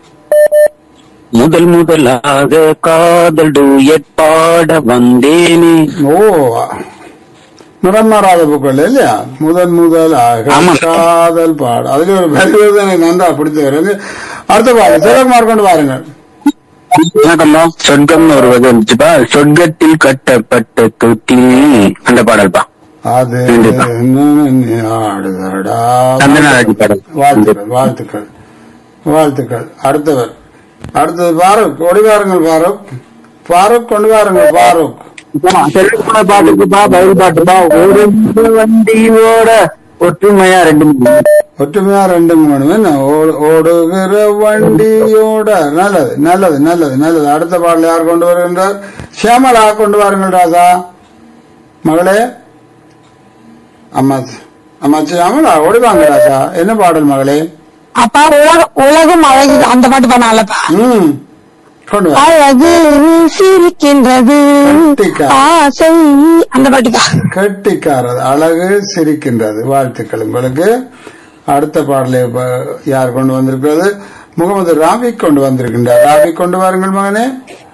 முதல் முதலாக காதல் டூயட் பாட வந்தேனே ஓ நிறம் மாறாத பூக்கள் இல்லையா முதன் முதலாக ஆமா. காதல் பாடு அதுல ஒரு மெல்லுவது எனக்கு நன்றா பிடித்து வருது அடுத்த பாடல் சிவகுமார் கொண்டு வாருங்கள் வணக்கம்மா சொர்க்கம்னு ஒரு வகை இருந்துச்சுப்பா சொர்க்கத்தில் கட்டப்பட்ட தொட்டில் அந்த பாடல்பா அது கண்டிப்பா. ஆடுதடா சந்தனராஜ் பாடல் வாழ்த்துக்கள் வாழ்த்துக்கள் வாழ்த்துக்கள் அடுத்தவர் அடுத்தது பாரூக் ஓடி வாருங்கள் பாரூக் பாரூக் கொண்டு வாருங்கள் பாரூக் செல்லுக்குள்ள பாட்டுக்குப்பா பதில் பாட்டுப்பா ஒரு வண்டியோட ஒற்றுமையா ரெண்டு மூணு. ஒற்றுமையா ரெண்டு மூணு என்ன ஓ- ஓடுகிற வண்டியோட நல்லது நல்லது நல்லது நல்லது அடுத்த பாடல் யார் கொண்டு வருகின்றார் சியாமலா கொண்டு வாருங்கள் ராஜா மகளே அம்மா அம்மா சியாமலா ஓடி வாங்க ராஜா என்ன பாடல் மகளே அப்பா உலக- உலகம் அழகு அந்த பாட்டு பண்ணாலப்பா ம் கொண்டு வா அழகு சிரிக்கின்றது கட்டிக்கா. ஆசை அந்த பாட்டுப்பா கட்டிக்காரது அழகு சிரிக்கின்றது வாழ்த்துக்கள் உங்களுக்கு அடுத்த பாடலை ப- யார் கொண்டு வந்திருக்கிறது முகமது ராபிக் கொண்டு வந்திருக்கின்றார் ராபிக் கொண்டு வாருங்கள் மகனே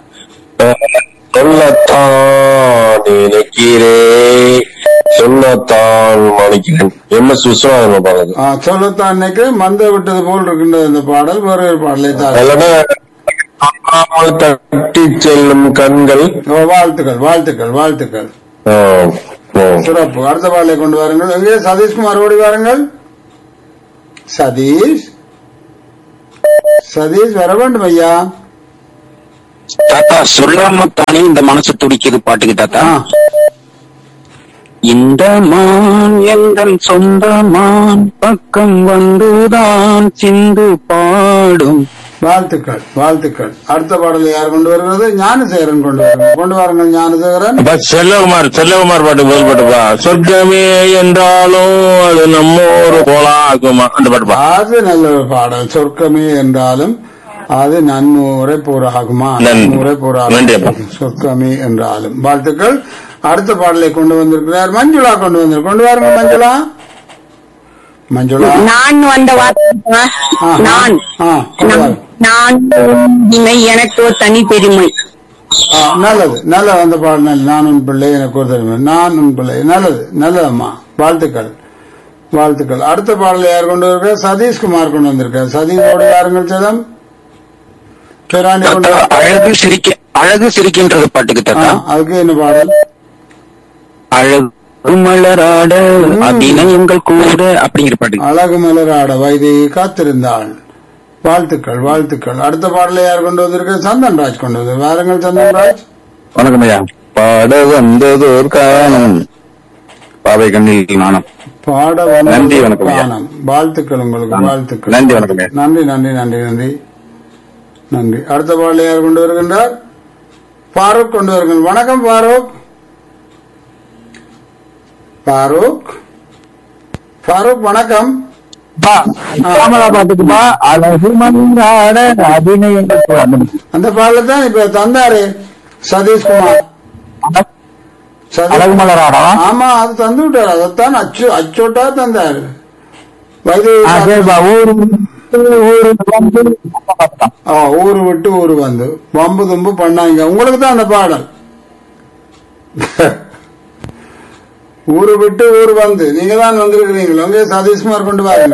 சொல்லத்தான் நினைக்கிறேன் சொல்லத்தான் மணிக்கிறேன் எம் எஸ் விஸ்வநாதன் பாடுறது ஆ, சொல்லத்தான் நினைக்கிறேன் மந்த விட்டது போல் இருக்கின்றது இந்த பாடல் வேற ஒரு பாடலை தான் இல்லைன்னா காணாமல் தட்டி செல்லும் கண்கள் ஓ, வாழ்த்துக்கள் வாழ்த்துக்கள் வாழ்த்துக்கள் ஓ, ஓ. சிறப்பு அடுத்த பாடலை கொண்டு வாருங்கள் எங்கே சதீஷ்குமார் ஓடி வாருங்கள் சதீஷ் சதீஷ் வர வேண்டும் ஐயா தாத்தா சொல்லாம தானே இந்த மனசு துடிக்குது பாட்டுக்கு தாத்தா ஆ, இந்த மான் எங்கள் சொந்த மான் பக்கம் வந்துதான் சிந்து பாடும் வாழ்த்துக்கள் வாழ்த்துக்கள் அடுத்த பாடலை யார் கொண்டு வருகிறது ஞானசேகரன் கொண்டு வருங்கள் கொண்டு வாருங்கள் ஞானசேகரன் அப்ப செல்லகுமார் செல்லகுமார் பாட்டு பதில் பாட்டுப்பா சொர்க்கமே என்றாலும் அது நம்ம ஒரு கோலா ஆகுமா அந்த பாட்டுப்பா அது நல்ல ஒரு பாடல் சொர்க்கமே என்றாலும் அது நன்முறை போராகுமா நன்- நன்முறை நன்றி அப்பா. போராகும் சொர்க்கமே என்றாலும் வாழ்த்துக்கள் அடுத்த பாடலை கொண்டு வந்திருக்கிறார் மஞ்சுளா கொண்டு வந்திரு கொண்டு வாருங்க மஞ்சுளா மஞ்சுளா நான் வந்த வார்த்தை ஆ, நான் ஆ, கொண்டு நான் வாருங்க. நான் இமை எனக்கு ஒரு தனி பெருமை ஆ, நல்லது நல்லது அந்த பாடல் நல்லது நான் உன் பிள்ளை எனக்கு ஒரு தெரியுமா நான் உன் பிள்ளை நல்லது நல்லதம்மா வாழ்த்துக்கள் வாழ்த்துக்கள் அடுத்த பாடலை யார் கொண்டு வருகிறார் சதீஷ்குமார் கொண்டு வந்திருக்கார் சதீஷோட யாருங்கள் சேதம் பேராண்டி கொண்டு தாத்தா வா- அழகு சிரிக்க அழகு சிரிக்கின்றது பாட்டுக்கு ஆ, தாத்தா அதுக்கு என்ன பாடல் அழகு மலராட அபிநயங்கள் கூட அப்படிங்கிற பாட்டு அழகு மலராட வைதேகி காத்திருந்தாள் வாழ்த்துக்கள் வாழ்த்துக்கள் அடுத்த பாடலை யார் கொண்டு வந்திருக்கார் சந்தன்ராஜ் கொண்டு வந்து வாருங்கள் சந்தன்ராஜ் வணக்கம் ஐயா பாட வந்ததோர் காலம் பாவை கண்ணில் நாணம் பாட நன்றி, வணக்கம் ஐயா. காணம். வாழ்த்துக்கள் உங்களுக்கு வாழ்த்துக்கள் நன்றி வணக்கம் ஐயா நன்றி நன்றி நன்றி நன்றி நன்றி அடுத்த பாடலை யார் கொண்டு வருகின்றார் ஃபாரூக் கொண்டு வருங்கள் வணக்கம் ஃபாரூக் ஃபாரூக் ஃபாரூக் வணக்கம் காமலா பாட்டுக்குப்பா அழகு மலராட அபிநயங்கள் கூட அந்த பாடல தான் இப்ப தந்தாரு சதீஷ்குமார் சதீஷ் அழகு மலராடா ஆமா அது தந்து விட்டாரு அதைத்தான் அச்சு அச்சோட்டா தந்தாரு வைத்திய அதேப்பா ஊரு ஊரு வந்து பார்த்துட்டான். ஆ, ஊரு விட்டு ஊரு வந்து வம்பு தும்பு பண்ணாங்க உங்களுக்கு தான் அந்த பாடல் ஊரு விட்டு ஊரு வந்து நீங்க தான் வந்திருக்கிறீங்களா உங்க சதீஷ்குமார் கொண்டு வாருங்க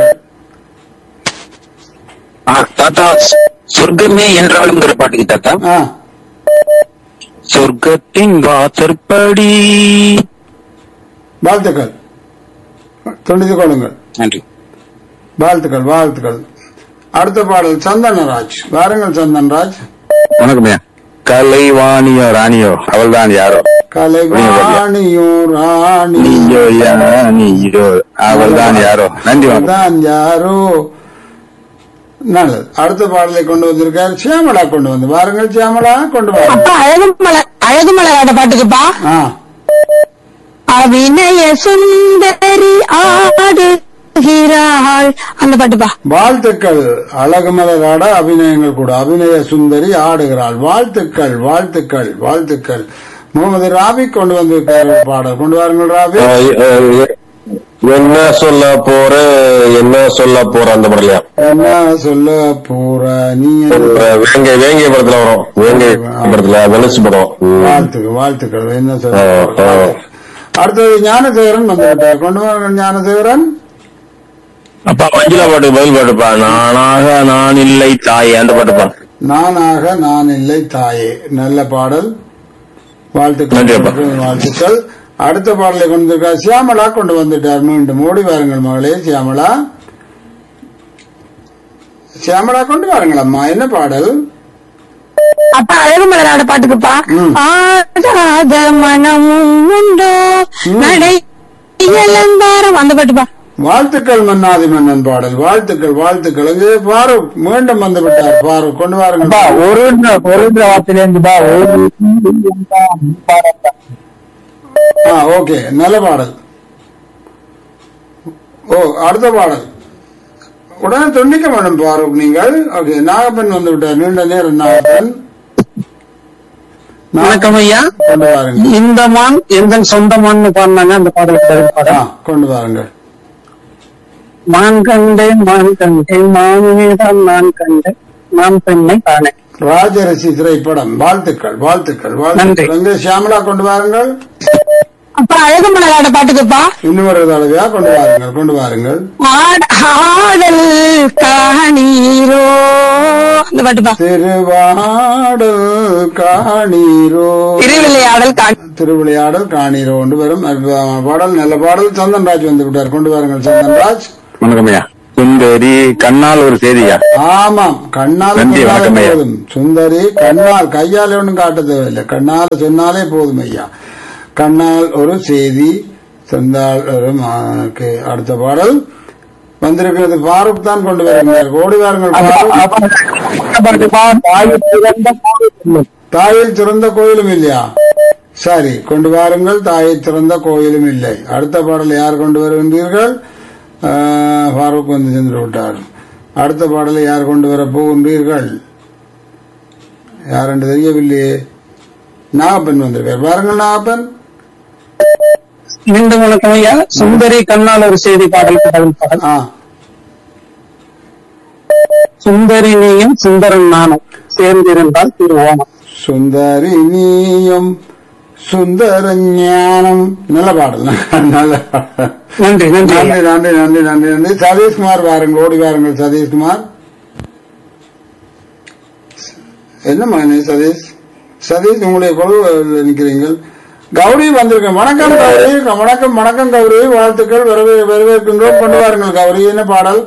ஆ, தாத்தா சொர்க்கமே என்றாலுங்கிற பாட்டுக்கு தாத்தா ஆ, சொர்க்கத்தின் வாசற்படி வாழ்த்துக்கள் துண்டித்து கொள்ளுங்கள் நன்றி வாழ்த்துக்கள் வாழ்த்துக்கள் அடுத்த பாடல் சந்தனராஜ் வாருங்கள் சந்தன்ராஜ் வணக்கம் ஐயா கலைவாணியோ ராணியோ அவள் தான் யாரோ கலைவாணியோ ராணி நீயோ நீயோ அவள் தான் யாரோ நன்றி வணக்கம் தான் யாரோ நல்லது அடுத்த பாடலை கொண்டு வந்திருக்கார் சியாமலா கொண்டு வந்து வாருங்கள் சியாமலா கொண்டு வாருங்க அப்பா அழகு மலர் அழகு மலராட பாட்டுக்குப்பா ஆ அபிநய சுந்தரி ஆடுகிறாள் அந்த பாட்டுப்பா வாழ்த்துக்கள் அழகு மலராட அபிநயங்கள் கூட அபிநய சுந்தரி ஆடுகிறாள் வாழ்த்துக்கள் வாழ்த்துக்கள் வாழ்த்துக்கள் முகமது ராபி கொண்டு வந்திருக்கார் ஒரு பாடல் கொண்டு வாருங்கள் ராபி என்ன சொல்ல போற என்ன சொல்ல போற அந்த படலையா என்ன சொல்ல போற நீ வேங்க வேங்கிய படத்துல வரும் வேங்கை படத்துல வெளுச்சு படம் ம். வாழ்த்துக்கள் வாழ்த்துக்கள் என்ன சொல்ல ஆ, போற? ஆ. அடுத்தது ஞானசேகரன் வந்துவிட்டார் கொண்டு வாருங்கள் ஞானசேகரன் அப்பா மஞ்சுளா பாட்டு பதில் பாட்டுப்பா நானாக நான் இல்லை தாயே அந்த பாட்டுப்பா நானாக நான் இல்லை தாயே நல்ல பாடல் வாழ்த்துக்கள் நன்றி அப்பா. வாழ்த்துக்கள் அடுத்த பாடலை கொண்டு வந்திருக்கார் சியாமலா கொண்டு வந்துட்டார் மீண்டும் ஓடி வாருங்கள் மகளே சியாமலா சியாமலா கொண்டு வாருங்கள் அம்மா என்ன பாடல் அப்பா அழகு மலராட பாட்டுக்குப்பா ம். ஆடாத மனமும் உண்டோ நடை இளந்தாரம் அந்த பாட்டுப்பா வாழ்த்துக்கள் மன்னாதி மன்னன் பாடல் வாழ்த்துக்கள் வாழ்த்துக்கள் இங்கே ஃபாரூக் மீண்டும் வந்து விட்டார் ஃபாரூக் கொண்டு வாருங்கள் அப்பா ஒரு ஒரு வார்த்தையில இருந்துப்பா ஒரு ஆ ஓகே நல்ல பாடல் ஓ அடுத்த பாடல் உடனே துண்டிக்க வேண்டும் பாரூக் நீங்கள் ஓகே நாகப்பன் வந்து விட்டார் நீண்ட நேரம் நாகப்பன் வணக்கம் ஐயா கொண்டு வாருங்கள் இந்த மான் எந்த சொந்த மான்னு பாடினாங்க அந்த பாடல் ஆ கொண்டு வாருங்கள் மான் கண்டேன் மான் கண்டேன் மானிடம் நான் கண்டேன் நான் பெண்ணை காணேன் ராஜரசி திரைப்படம் வாழ்த்துக்கள் வாழ்த்துக்கள் வாழ்த்துக்கள் நன்றி. இங்கே சியாமலா கொண்டு வாருங்கள் அப்ப அழகு மலராட பாட்டுக்குப்பா இன்னும் ஒரு தடவையா கொண்டு வாருங்கள் கொண்டு வாருங்கள் ஆட- ஆடல் காணீரோ அந்த பாட்டுப்பா திருவாடல் காணீரோ திருவிளையாடல் காணி திருவிளையாடல் காணீரோ கொண்டு வரும் அற்புதமான பாடல் நல்ல பாடல் சந்தன்ராஜ் வந்து விட்டார் கொண்டு வாருங்கள் சந்தன்ராஜ் வணக்கம் ஐயா சுந்தரி கண்ணால் ஒரு செய்தியா ஆமாம் கண்ணால் நன்றி, சொன்னாலே வணக்கம் ஐயா. போதும் சுந்தரி கண்ணால் கையால் ஒன்றும் காட்ட தேவையில்லை கண்ணால் சொன்னாலே போதும் ஐயா கண்ணால் ஒரு செய்தி சொந்தால் ஒரு மானுக்கு அடுத்த பாடல் வந்திருக்கிறது ஃபாரூக் தான் கொண்டு வருகிறார் ஓடி வாருங்கள் ஃபாரூக் தாயை திறந்த கோயிலும் இல்லையா சரி கொண்டு வாருங்கள் தாயை திறந்த கோயிலும் இல்லை அடுத்த பாடல் யார் கொண்டு வருகின்றீர்கள் ஆஹ், ஃபாரூக் வந்து சென்று விட்டார் அடுத்த பாடலை யார் கொண்டு வர போகின்றீர்கள் யார் என்று தெரியவில்லையே நாகப்பன் வந்திருக்கார் பாருங்கள் நாகப்பன் மீண்டும் வணக்கம் ஐயா சுந்தரி கண்ணால் ஒரு செய்தி பாடல் கடவுள் பாடல் ஆ சுந்தரி நீயும் சுந்தரன் நானும் சேர்ந்திருந்தால் திருவோணம் சுந்தரி நீயும் சுந்தர ஞானம் நல்ல பாடல் நல்ல பாடல் நன்றி நன்றி ஐயா. நன்றி நன்றி நன்றி நன்றி நன்றி சதீஷ்குமார் வாருங்கள் ஓடி வாருங்கள் சதீஷ்குமார் என்ன மகனே சதீஷ் சதீஷ் உங்களுடைய குழு நிற்கிறீர்கள் கௌரி வந்திருக்கேன் வணக்கம் கௌரி வணக்கம் வணக்கம் கௌரி வாழ்த்துக்கள் வரவே வரவேற்கின்றோம் கொண்டு வாருங்கள் கௌரி என்ன பாடல்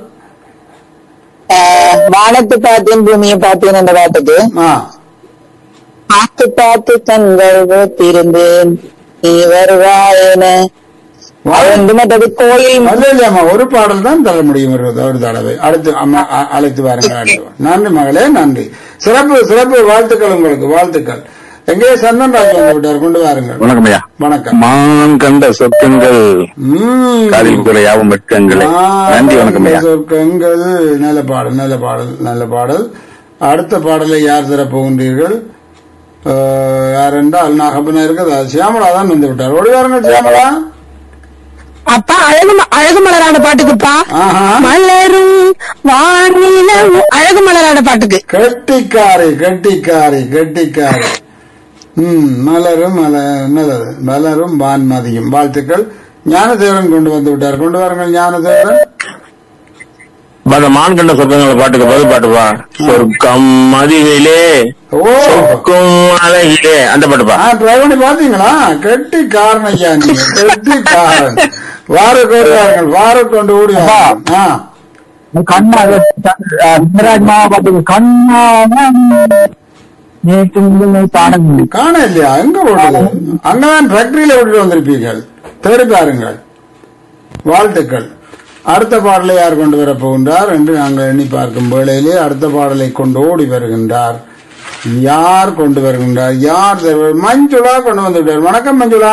வானத்து பார்த்தேன் பூமியை பார்த்தேன் என்ற பாட்டுக்கு ஆ பார்த்து பார்த்து கண்கள் ஓத்திருந்தேன் நீ வருவாயன அது மற்றது கோயில் அல்ல இல்லையம்மா ஒரு பாடல் தான் தர முடியும் ஒரு ஒரு தடவை அடுத்து அம்மா அ- அழைத்து வாருங்கள் அடுத்து வா. நன்றி மகளே நன்றி சிறப்பு சிறப்பு வாழ்த்துக்கள் உங்களுக்கு வாழ்த்துக்கள் எங்கே சந்தன் ராஜ் வந்து விட்டார் கொண்டு வாருங்கள் வணக்கம் ஐயா வணக்கம் மான் கண்ட சொர்க்கங்கள் ம். காதில் குறையாவும் வெட்கங்களே ஆ, நன்றி வணக்கம் ஐயா சொர்க்கங்கள் நல்ல பாடல் நல்ல பாடல் நல்ல பாடல் அடுத்த பாடலை யார் தர போகின்றீர்கள் அஹ், யார் என்றால் நாகப்பன இருக்கிறதா சியாமலா தான் வந்து விட்டார் ஓடி வாருங்கள் சியாமலா அப்பா அழகு ம- அழகு மலராட பாட்டுக்குப்பா ஆஹா மலரும் வானில அழகு மலராட பாட்டுக்கு கெட்டிக்காரி கெட்டிக்காரி கெட்டிக்காரி ம் மலரும் மல நல்லது மலரும் வான்மதியும் வாழ்த்துக்கள் ஞானதேவன் கொண்டு வந்து விட்டார் கொண்டு வாருங்கள் ஞானதேவன் அந்த மான் கண்ட சொர்க்கங்கள் பாட்டுக்கு பதில் பாட்டுப்பா சொர்க்கம் மதிவிலே ஓ சொர்க்கம் அழகிலே அந்த பாட்டுப்பா ஆ ட்ரை பண்ணி பாத்தீங்களா கெட்டிக்காரன் ஐயா நீங்க கெட்டிக்காரன் வாரு கொண்டு வாருங்கள் வாரு கொண்டு ஓடி வாருங்கள். ஆ கண்ணா நடராஜ் மாமா பாட்டுக்கு கண்ணான நேற்று முதல் பாடம் காண இல்லையா எங்க ஓடுது அங்கதான் ஃபேக்டரியில ஓட்டிட்டு வந்திருப்பீர்கள் தேடி பாருங்கள் வாழ்த்துக்கள் அடுத்த பாடலை யார் கொண்டு வர போகின்றார் என்று நாங்கள் எண்ணி பார்க்கும் வேளையிலே அடுத்த பாடலை கொண்டு ஓடி வருகின்றார் யார் கொண்டு வருகின்றார் யார் தருவார்? மஞ்சுளா கொண்டு வந்து விட்டார் வணக்கம் மஞ்சுளா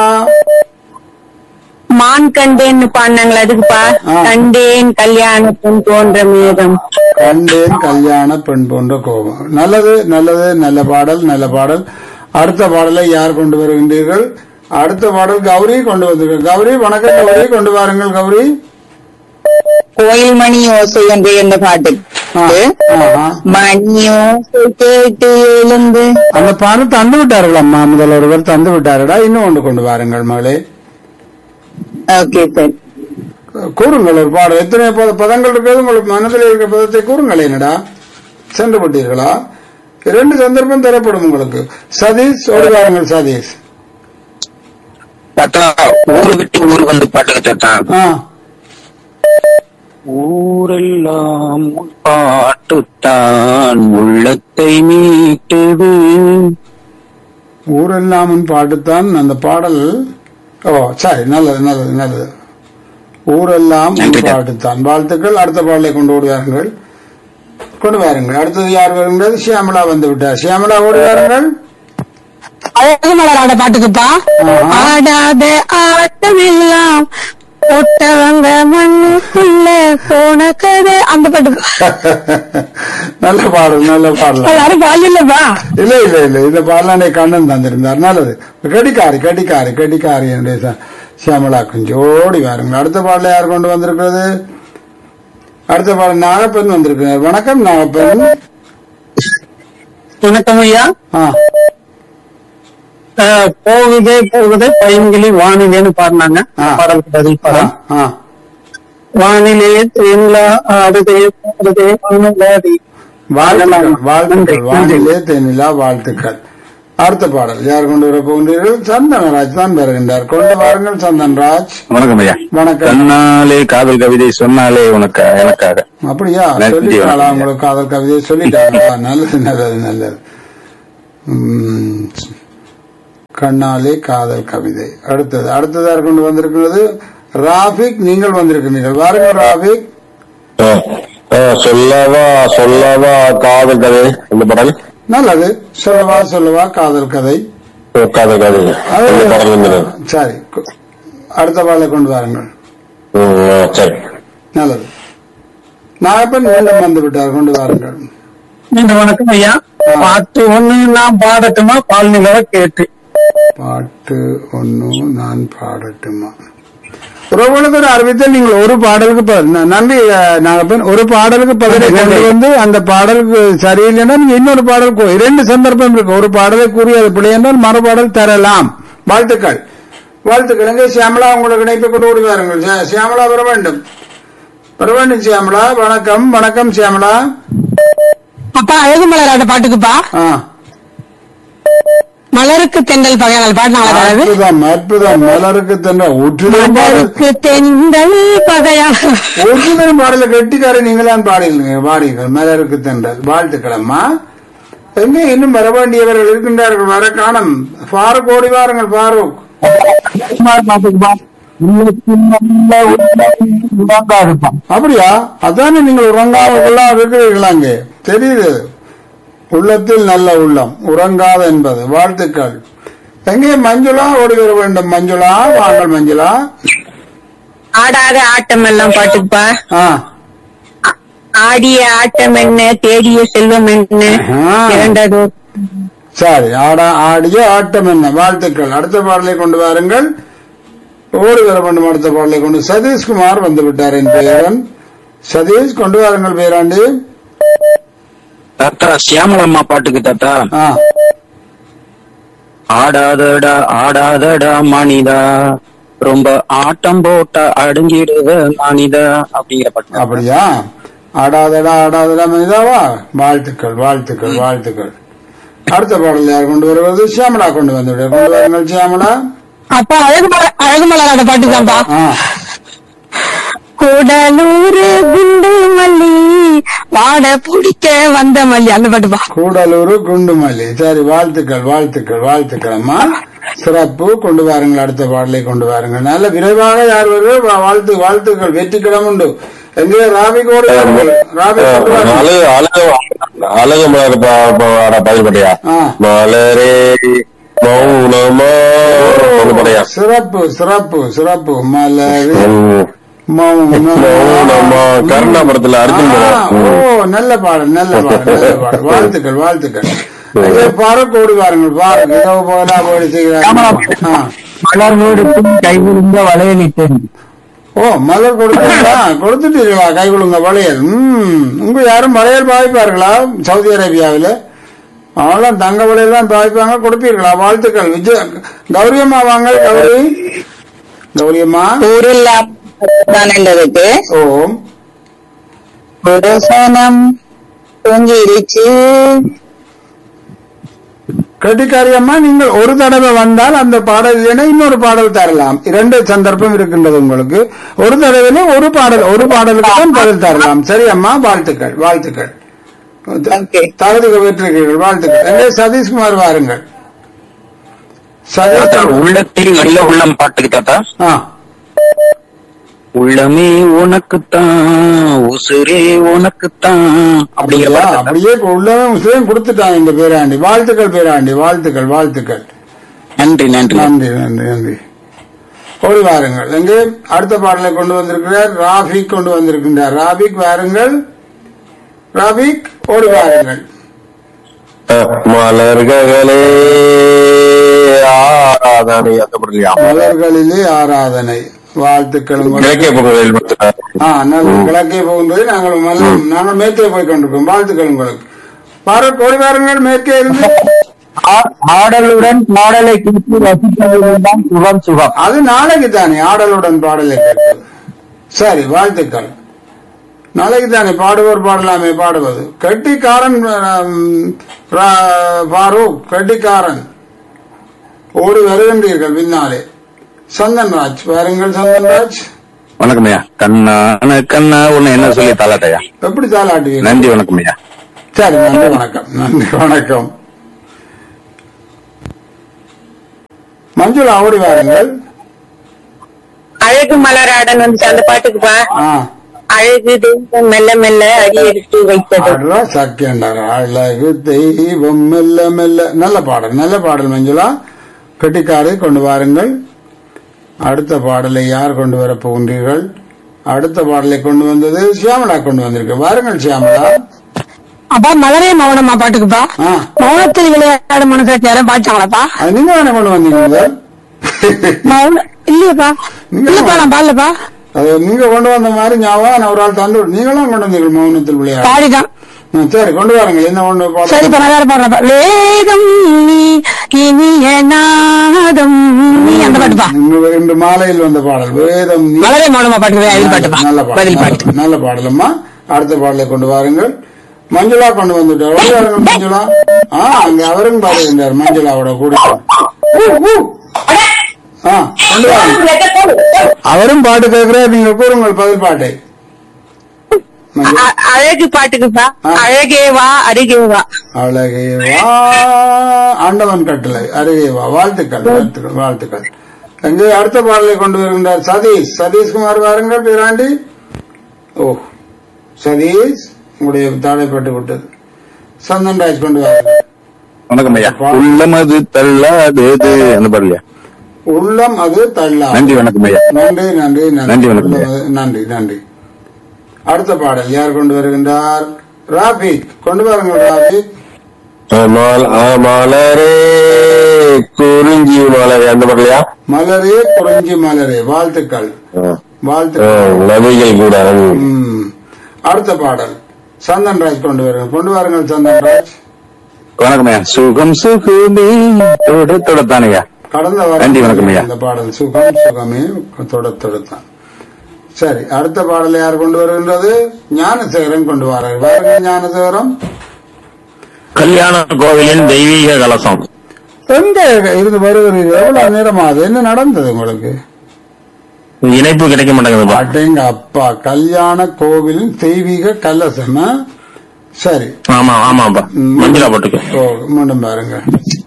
மான் கண்டேன்னு பாடினாங்களா அதுக்குப்பா ஆ. கண்டேன் கல்யாணத்தின் தோன்ற மேகம் கண்டேன் கல்யாண பெண் போன்ற கோபம் நல்லது நல்லது நல்ல பாடல் நல்ல பாடல் அடுத்த பாடலை யார் கொண்டு வருகின்றீர்கள் அடுத்த பாடல் கௌரி கொண்டு வந்திருக்க கௌரி வணக்கம் கௌரி கொண்டு வாருங்கள் கௌரி கோயில் மணி ஓசை என்று இந்த பாட்டு ஆ, ஆஹா. மணி ஓசை கேட்டு எழுந்து அந்த பாடல் தந்து விட்டார்கள் அம்மா முதல் ஒருவர் தந்து விட்டார்களா இன்னும் ஒன்று கொண்டு வாருங்கள் மகளே ஓகே சார் கூறுங்கள் ஒரு பாடல் எத்தனை பத- பதங்கள் இருக்கிறது உங்களுக்கு மனதில் இருக்கிற பதத்தை கூறுங்கள் என்னடா சென்று விட்டீர்களா இரண்டு சந்தர்ப்பம் தரப்படும் உங்களுக்கு சதீஷ் ஓடி வாருங்கள் சதீஷ் தாத்தா ஊரு விட்டு ஊர் வந்து பாட்டுங்க தாத்தா ஆ ஊரெல்லாம் உன் பாட்டுத்தான் உள்ளத்தை மீட்டது ஊரெல்லாம் உன் பாட்டுத்தான் அந்த பாடல் ஓ சரி நல்லது நல்லது நல்லது ஊரெல்லாம் உன் நன்றி. பாட்டுத்தான் வாழ்த்துக்கள் அடுத்த பாடலை கொண்டு ஓடுவார்கள் கொண்டு வாருங்கள் அடுத்தது யார் வருகிறது சியாமலா வந்து விட்டார் சியாமலா ஓடி வாருங்கள் அழகு மலராட பாட்டுக்குப்பா ஆஹா. ஆடாத ஆட்டமெல்லாம் போட்டவங்க மண்ணுக்குள்ள போன கதை அந்த பாட்டு நல்ல பாடல் நல்ல பாடல் யாரும் பாடலப்பா இல்ல இல்ல இல்ல இந்த பாடலானை கண்ணன் தந்திருந்தார் நல்லது கடிக்காரி கடிக்காரி கடிக்காரி என்னுடைய ச- சியாமலா கொஞ்சம் ஓடி வாருங்கள் அடுத்த பாடல யார் கொண்டு வந்திருக்கிறது அடுத்த பாடல் நாகப்பன் வந்திருக்கிறார் வணக்கம் நாகப்பன் வணக்கம் ஐயா ஆ அஹ், போகுதே போகுதே பையன்கிளி வானிலேன்னு பாடினாங்க ஆ. பாடலுக்கு பதில் ஆ, பாடம் ஆ. வானிலே தேனிலா ஆடுதே பாடுதே வானலாடி வாழ்த்துக்கள் நன்றி, வாழ்த்துக்கள் நன்றி. வானிலே தேனிலா வாழ்த்துக்கள் அடுத்த பாடல் யார் கொண்டு வர போகின்றீர்கள் சந்தனராஜ் தான் வருகின்றார் கொண்டு வாருங்கள் சந்தன்ராஜ் வணக்கம் ஐயா வணக்கம் கண்ணாலே காதல் கவிதை சொன்னாலே உனக்கு எனக்காக அப்படியா நன்றி, சொல்லிட்டாளா வணக்கம். உங்களுக்கு காதல் கவிதையை சொல்லிட்டாங்களா நல்லது நல்லது நல்லது உம், கண்ணாலே காதல் கவிதை அடுத்தது அடுத்தது யார் கொண்டு வந்திருக்கிறது ராபிக் நீங்கள் வந்திருக்கிறீர்கள் வாருங்கள் ராபிக் ஆ, ஆ, சொல்லவா சொல்லவா காதல் கதை இந்த பாடல் நல்லது சொல்லவா சொல்லவா காதல் கதை ஓ, காதல் கதை அது இந்த பாடல் வந்து சரி கு- அடுத்த பாடலை கொண்டு வாருங்கள் ம், ஆ, சரி நல்லது நாகப்பன் மீண்டும் வந்து விட்டார் கொண்டு வாருங்கள் மீண்டும் வணக்கம் ஐயா பாட்டு ஒண்ணு நான் பாடட்டுமா பால் நிலவ கேட்டு பாட்டு ஒண்ணு நான் பாடட்டுமா உறவுகளுக்கு ஒரு அறிவித்தல் நீங்கள் ஒரு பாடலுக்கு ப- ந- நன்றி அஹ், நாகப்பன் ஒரு பாடலுக்கு பதிலை கொண்டு வந்து அந்த பாடலுக்கு சரியில்லைன்னா நீங்க இன்னொரு பாடல் கூ- இரண்டு சந்தர்ப்பம் இருக்கு ஒரு பாடலை கூறி அது பிழை என்றால் மறுபாடல் தரலாம் வாழ்த்துக்கள் வாழ்த்துக்கள் எங்கே சியாமலா உங்களுக்கு இணைப்பு கொண்டு ஓடி வாருங்கள் சியா- சியாமலா வர வேண்டும் வர வேண்டும் சியாமலா வணக்கம் வணக்கம் சியாமலா அப்பா அழகு மலராட்ட பாட்டுக்குப்பா ஆ மலருக்கு தென்றல் பகையாளர் பாட்டு நல்லா தராது அற்புதம் அற்புதம் மலருக்கு தென்ற ஒற்றுதல் பாடல் மலருக்கு தென்றல் பகையாளர் ஒற்றுதல் பாடல கெட்டிக்கார நீங்களாம் பாடிங்க பாடிங்கள் மலருக்கு தென்றல் வாழ்த்துக்களம்மா எங்கே இன்னும் வர வேண்டியவர்கள் இருக்கின்றார்கள் வர காணும் ஃபாரூக் ஓடி வாருங்கள் ஃபாரூக் அப்படியா அதானே நீங்கள் உறங்காத இருக்கிறீர்களா அங்கே தெரியுது உள்ளத்தில் நல்ல உள்ளம் உறங்காத என்பது வாழ்த்துக்கள் எங்கே மஞ்சுளா ஓடி வர வேண்டும் மஞ்சுளா வாங்கள் மஞ்சுளா ஆடாத ஆட்டம் எல்லாம் பாட்டுக்குப்பா ஆ ஆடிய ஆட்டம் என்ன தேடிய செல்வம் என்ன ஆ. இரண்டது சரி ஆடா ஆடிய ஆட்டம் என்ன வாழ்த்துக்கள் அடுத்த பாடலை கொண்டு வாருங்கள் ஓடி வர வேண்டும் அடுத்த பாடலை கொண்டு சதீஷ்குமார் வந்து விட்டார் என் பெயரன் சதீஷ் கொண்டு வாருங்கள் பேராண்டி தாத்தா சியாமலம்மா பாட்டுக்கு தாத்தா ஆ ஆடாதடா ஆடாதடா மனிதா ரொம்ப ஆட்டம் போட்டா அடங்கிடுவ மனிதா அப்படிங்கிற பாட்டு அப்படியா ஆடாதடா ஆடாதடா மனிதாவா வாழ்த்துக்கள் வாழ்த்துக்கள் வாழ்த்துக்கள் அடுத்த பாடல் யார் கொண்டு வருவது சியாமலா கொண்டு வந்து விடு. கொண்டு வாருங்கள் சியாமலா அப்பா அழகு மலர் அழகு மலராட்ட பாட்டுதான்ப்பா ஆ கூடலூர் குண்டு மல்லி வாட பிடிக்க வந்த மல்லி அந்த பாட்டுப்பா கூடலூர் குண்டுமல்லி சரி வாழ்த்துக்கள் வாழ்த்துக்கள் வாழ்த்துக்கள் அம்மா சிறப்பு கொண்டு வாருங்கள் அடுத்த பாடலை கொண்டு வாருங்கள் நல்ல விரைவாக யார் வருவது வா- வாழ்த்து வாழ்த்துக்கள் வெற்றிக்கிடம் உண்டு எங்கே ராவி கோடி வாருங்கள் ராவி கொண்டு வாருங்கள். அழகு அழகு அழகு மலர் ப- ப- பதில் பட்டையா ஆ. மலரே மௌனமா பதில் பட்டையா சிறப்பு சிறப்பு சிறப்பு மலர் ம். மௌனமா கருணாபுரத்துல அர்ஜுன் ஆ, படம். ஓ ம். நல்ல பாடல் நல்ல பாடல் நல்ல பாடல் வாழ்த்துக்கள் வாழ்த்துக்கள் எங்கே பாரக் ஓடி வாருங்கள் பாருங்க ஏதோ போலா போடி செய்கிறார்கள் ஆ. மலர்வோடு கை விழுந்த வளையலிட்டேன் ஓ மலர் கொடுத்தீங்களா கொடுத்துட்டீங்களா கை கொடுங்க வளையல் ம் உங்க யாரும் வளையல் பாவிப்பார்களா சவுதி அரேபியாவில் அவங்களாம் தங்க வளையல் தான் பாவிப்பாங்க கொடுப்பீர்களா வாழ்த்துக்கள் விஜய் கௌரியம்மா வாங்க கௌரி கௌரியம்மா ஊரில் தானண்டதுக்கு ஓம் ஒரு சனம் தூங்கிருச்சு கட்டிக்காரியம்மா நீங்கள் ஒரு தடவை வந்தால் அந்த பாடல் இல்லைன்னா இன்னொரு பாடல் தரலாம் இரண்டு சந்தர்ப்பம் இருக்கின்றது உங்களுக்கு ஒரு தடவையில ஒரு பாடல் ஒரு பாடலுக்கு தான் பதில் தரலாம் சரி அம்மா வாழ்த்துக்கள் வாழ்த்துக்கள் Okay. தகுதி பெற்றிருக்கிறீர்கள் வாழ்த்துக்கள் எங்கே சதீஷ்குமார் வாருங்கள் தாத்தா சதீஷ் உள்ளத்தில் நல்ல உள்ளம் பாட்டுக்கு தாத்தா ஆ உள்ளமே உனக்குத்தான் உசுரே உனக்குத்தான் அப்படிங்கிற அப்படியா? பாட்டு தாத்தா. அப்படியே உள்ளவே முஸ்லீம் கொடுத்துட்டாங்க இந்த பேராண்டி வாழ்த்துக்கள் பேராண்டி வாழ்த்துக்கள் வாழ்த்துக்கள் நன்றி நன்றி நன்றி நன்றி நன்றி ஓடி வாருங்கள் எங்கே அடுத்த பாடலை கொண்டு வந்திருக்கிறார் ராபிக் கொண்டு வந்திருக்கின்றார் ராபிக் வாருங்கள் ராபிக் ஓடி வாருங்கள் மலர்களே ஆராதனை அந்த படலையா மலர்களிலே ஆராதனை வாழ்த்துக்கள் உங்களுக்கு. கிழக்கே புகழில் மட்டும் ஆ நல்ல கிழக்கே போகும்போது நாங்கள் மல்ல நாங்கள் மேற்கே போய் கொண்டிருக்கோம் வாழ்த்துக்கள் உங்களுக்கு பாரு ஓடி வாருங்கள் மேற்கே இருந்து ஆ- ஆடலுடன் பாடலை குறித்து ரசிப்பவர்கள்தான் சுகம் சுகம் அது நாளைக்கு தானே ஆடலுடன் பாடலை கேட்பது சரி வாழ்த்துக்கள் நாளைக்கு தானே பாடுவோர் பாடலாமே பாடுவது கெட்டிக்காரன் ஆம், ரா- ஃபாரூக் கெட்டிக்காரன் ஓடி வருகின்றீர்கள் பின்னாலே சந்தன்ராஜ் வாருங்கள் சந்தன்ராஜ் வணக்கம் ஐயா கண்ணா கண்ணா ஒண்ணு என்ன சொல்லி தாளாட்டையா எப்படி தாளாட்டுவீர்கள் நன்றி வணக்கம் ஐயா சரி நன்றி வணக்கம் நன்றி வணக்கம் மஞ்சுளா ஓடி வாருங்கள் அழகு மலராடன் வந்துச்சு அந்த பாட்டுக்குப்பா ஆ அழகு தெய்வம் மெல்ல மெல்ல அடி எடுத்து வைத்தது அடரா சக்கியண்டார் அழகு தெய்வம் மெல்ல மெல்ல நல்ல பாடல் நல்ல பாடல் மஞ்சுளா கெட்டிக்காரை கொண்டு வாருங்கள் அடுத்த பாடலை யார் கொண்டு வரப் போகின்றீர்கள் அடுத்த பாடலை கொண்டு வந்தது சியாமலா கொண்டு வந்திருக்கு வாருங்கள் சியாமலா அப்பா மலரே மௌனமா பாட்டுக்குப்பா ஆ மௌனத்தில் விளையாடு மனசாட்சி யாரும் பாட்டாங்களாப்பா அது நீங்க தானே கொண்டு வந்தீங்க மௌனம் இல்லையப்பா இல்லப்பா நான் பாடலப்பா அது நீங்க கொண்டு வந்த மாதிரி ஞாபகம் நான் ஒரு ஆள் தந்து விடு- நீங்களும் கொண்டு வந்தீங்க மௌனத்தில் விளையாடு பாடிதான் ஆ, சரி கொண்டு வாருங்கள் என்ன கொண்டு பாடல் சரிப்பா நான் வேற பாடுறப்பா வேதம் நீ இனிய நாதம் நீ அந்த பாட்டுப்பா இன்று இன்று மாலையில் வந்த பாடல் வேதம் நீ- மலரே மௌனமா பாட்டுக்கு இது பாட்டுப்பா நல்ல பதில் பாடல் பாட்டு நல்ல- நல்ல பாடலம்மா அடுத்த பாடலை கொண்டு வாருங்கள் மஞ்சுளா கொண்டு வந்துட்டார் ஓடி வாருங்கள் மஞ்சுளா ஆ அங்க அவரும் பாடுகின்றார் மஞ்சுளாவோட கூட ஆ கொண்டு வாருங்க அவரும் பாட்டு கேட்கிறார் நீங்க கூறுங்கள் பதில் பாட்டை மஞ்சு- அ- அழகு பாட்டுக்குப்பா ஆ. அழகே வா அருகே வா அழகே வா ஆண்டவன் கட்டளை அருகே வா வாழ்த்துக்கள் வாழ்த்துக்கள் வாழ்த்துக்கள் எங்கே அடுத்த பாடலை கொண்டு வருகின்றார் சதீஷ் சதீஷ்குமார் வாருங்கள் பேராண்டி ஓ சதீஷ் உங்களுடைய தாழைப்பட்டு விட்டது சந்தன்ராஜ் கொண்டு வாருங்கள் வணக்கம் ஐயா உள்ளமது தள்ளாதது அந்த பாடலையா உள்ளம் அது தள்ளா நன்றி வணக்கம் ஐயா நன்றி நன்றி நன்றி, வணக்கம். உள்ளம் அது- நன்றி நன்றி அடுத்த பாடல் யார் கொண்டு வருகின்றார் ராபிக் கொண்டு வாருங்கள் ராபிக் அமால்- மலரே குறிஞ்சி மலரே அந்த பாடலையா மலரே குறிஞ்சி மலரே வாழ்த்துக்கள் ஆ. வாழ்த்துக்கள் நதிகள் கூட ம். அடுத்த பாடல் சந்தன்ராஜ் கொண்டு வருங்க கொண்டு வாருங்கள் சந்தன்ராஜ் வணக்கம் ஐயா சுகம் சுகுமே தொட தொடத்தானையா கடந்த நன்றி, வணக்கம் வாரம் ஐயா. இந்த பாடல் சுகம் சுகமே தொட தொடுத்தான் சரி அடுத்த பாடலை யார் கொண்டு வருகின்றது ஞானசேகரன் கொண்டு வரார் வாருங்க ஞானசேகரம் கல்யாண கோவிலின் தெய்வீக கலசம் எங்க இருந்து வருகிறீர்கள் எவ்வளவு நேரமாகுது என்ன நடந்தது உங்களுக்கு இணைப்பு கிடைக்க மாட்டேங்குதுப்பா அடேங்க அப்பா கல்யாண கோவிலின் தெய்வீக கலசம் ஆ? சரி ஆமா ஆமாப்பா மஞ்சளா போட்டுக்கு ஓ மீண்டும் பாருங்க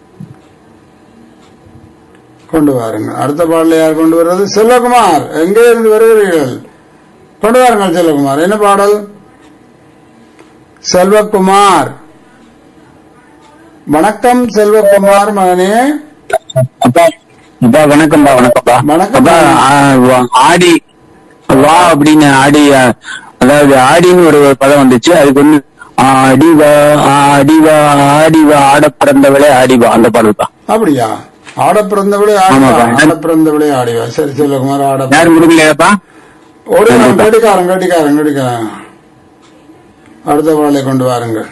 கொண்டு வாருங்க அடுத்த பாடல யார் கொண்டு வர்றது செல்வகுமார் எங்கே இருந்து வருகிறீர்கள் கொண்டு வாருங்கள் செல்வகுமார் என்ன பாடல் செல்வகுமார் வணக்கம் செல்வகுமார் மகனே அப்பா அப்பா வணக்கம்ப்பா வணக்கம்ப்பா வணக்கம். அப்பா ஆ, வா- ஆடி வா அப்படின்னு ஆடி ஆ, அதாவது ஆடின்னு ஒரு பதம் வந்துச்சு அதுக்கு வந்து ஆடி வா ஆடி வா ஆடி வா ஆட பிறந்தவளே ஆடி வா அந்த பாடல்ப்பா அப்படியா ஆட பிறந்தவளே ஆடிவா ஆமாப்பா. ஆட பிறந்தவளே ஆடிவா சரி செல்வகுமார் ஆட யாரும் கொடுக்கலையாப்பா ஒரு கட்டிக்காரன் கட்டிக்காரன் கட்டிக்காரன் அடுத்த பாடலை கொண்டு வாருங்கள்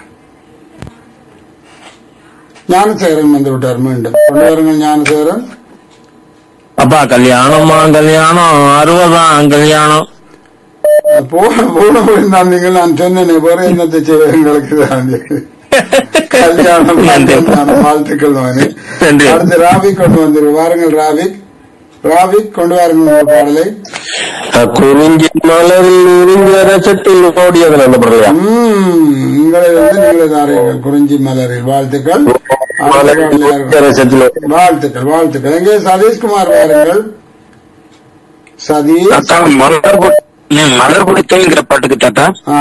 ஞானசேகரன் வந்து விட்டார் மீண்டும் கொண்டு வாருங்கள் ஞானசேகரன் அப்பா கல்யாணமா கல்யாணம் அறுபதாம் கல்யாணம் போன போன போயிருந்தாங்க நான் சொன்னேனே வேற என்னத்தை செய்ய எங்களுக்கு தான். கல்யாணம் கல்யாணம் வாழ்த்துக்கள் மகனே. நன்றி. அடுத்து ராவிக் கொண்டு வந்துரு வாருங்கள் ராவிக் ராவிக் கொண்டு வாருங்கள் உங்கள் பாடலை குறிஞ்சி மலரில் உறிஞ்ச ரசத்தில் ஓடியதுல அந்த பாடலையா உம் உங்களை வந்து நீங்களே தாரீர்கள் குறிஞ்சி மலரில் வாழ்த்துக்கள் அடுத்த பாடலை யார் ரசத்தில் வாழ்த்துக்கள் வாழ்த்துக்கள் எங்கே சதீஷ்குமார் வாருங்கள் சதீஷ் தாத்தா மலர் கொ- ம், மலர் கொடுத்தேங்கிற பாட்டுக்கு தாத்தா ஆ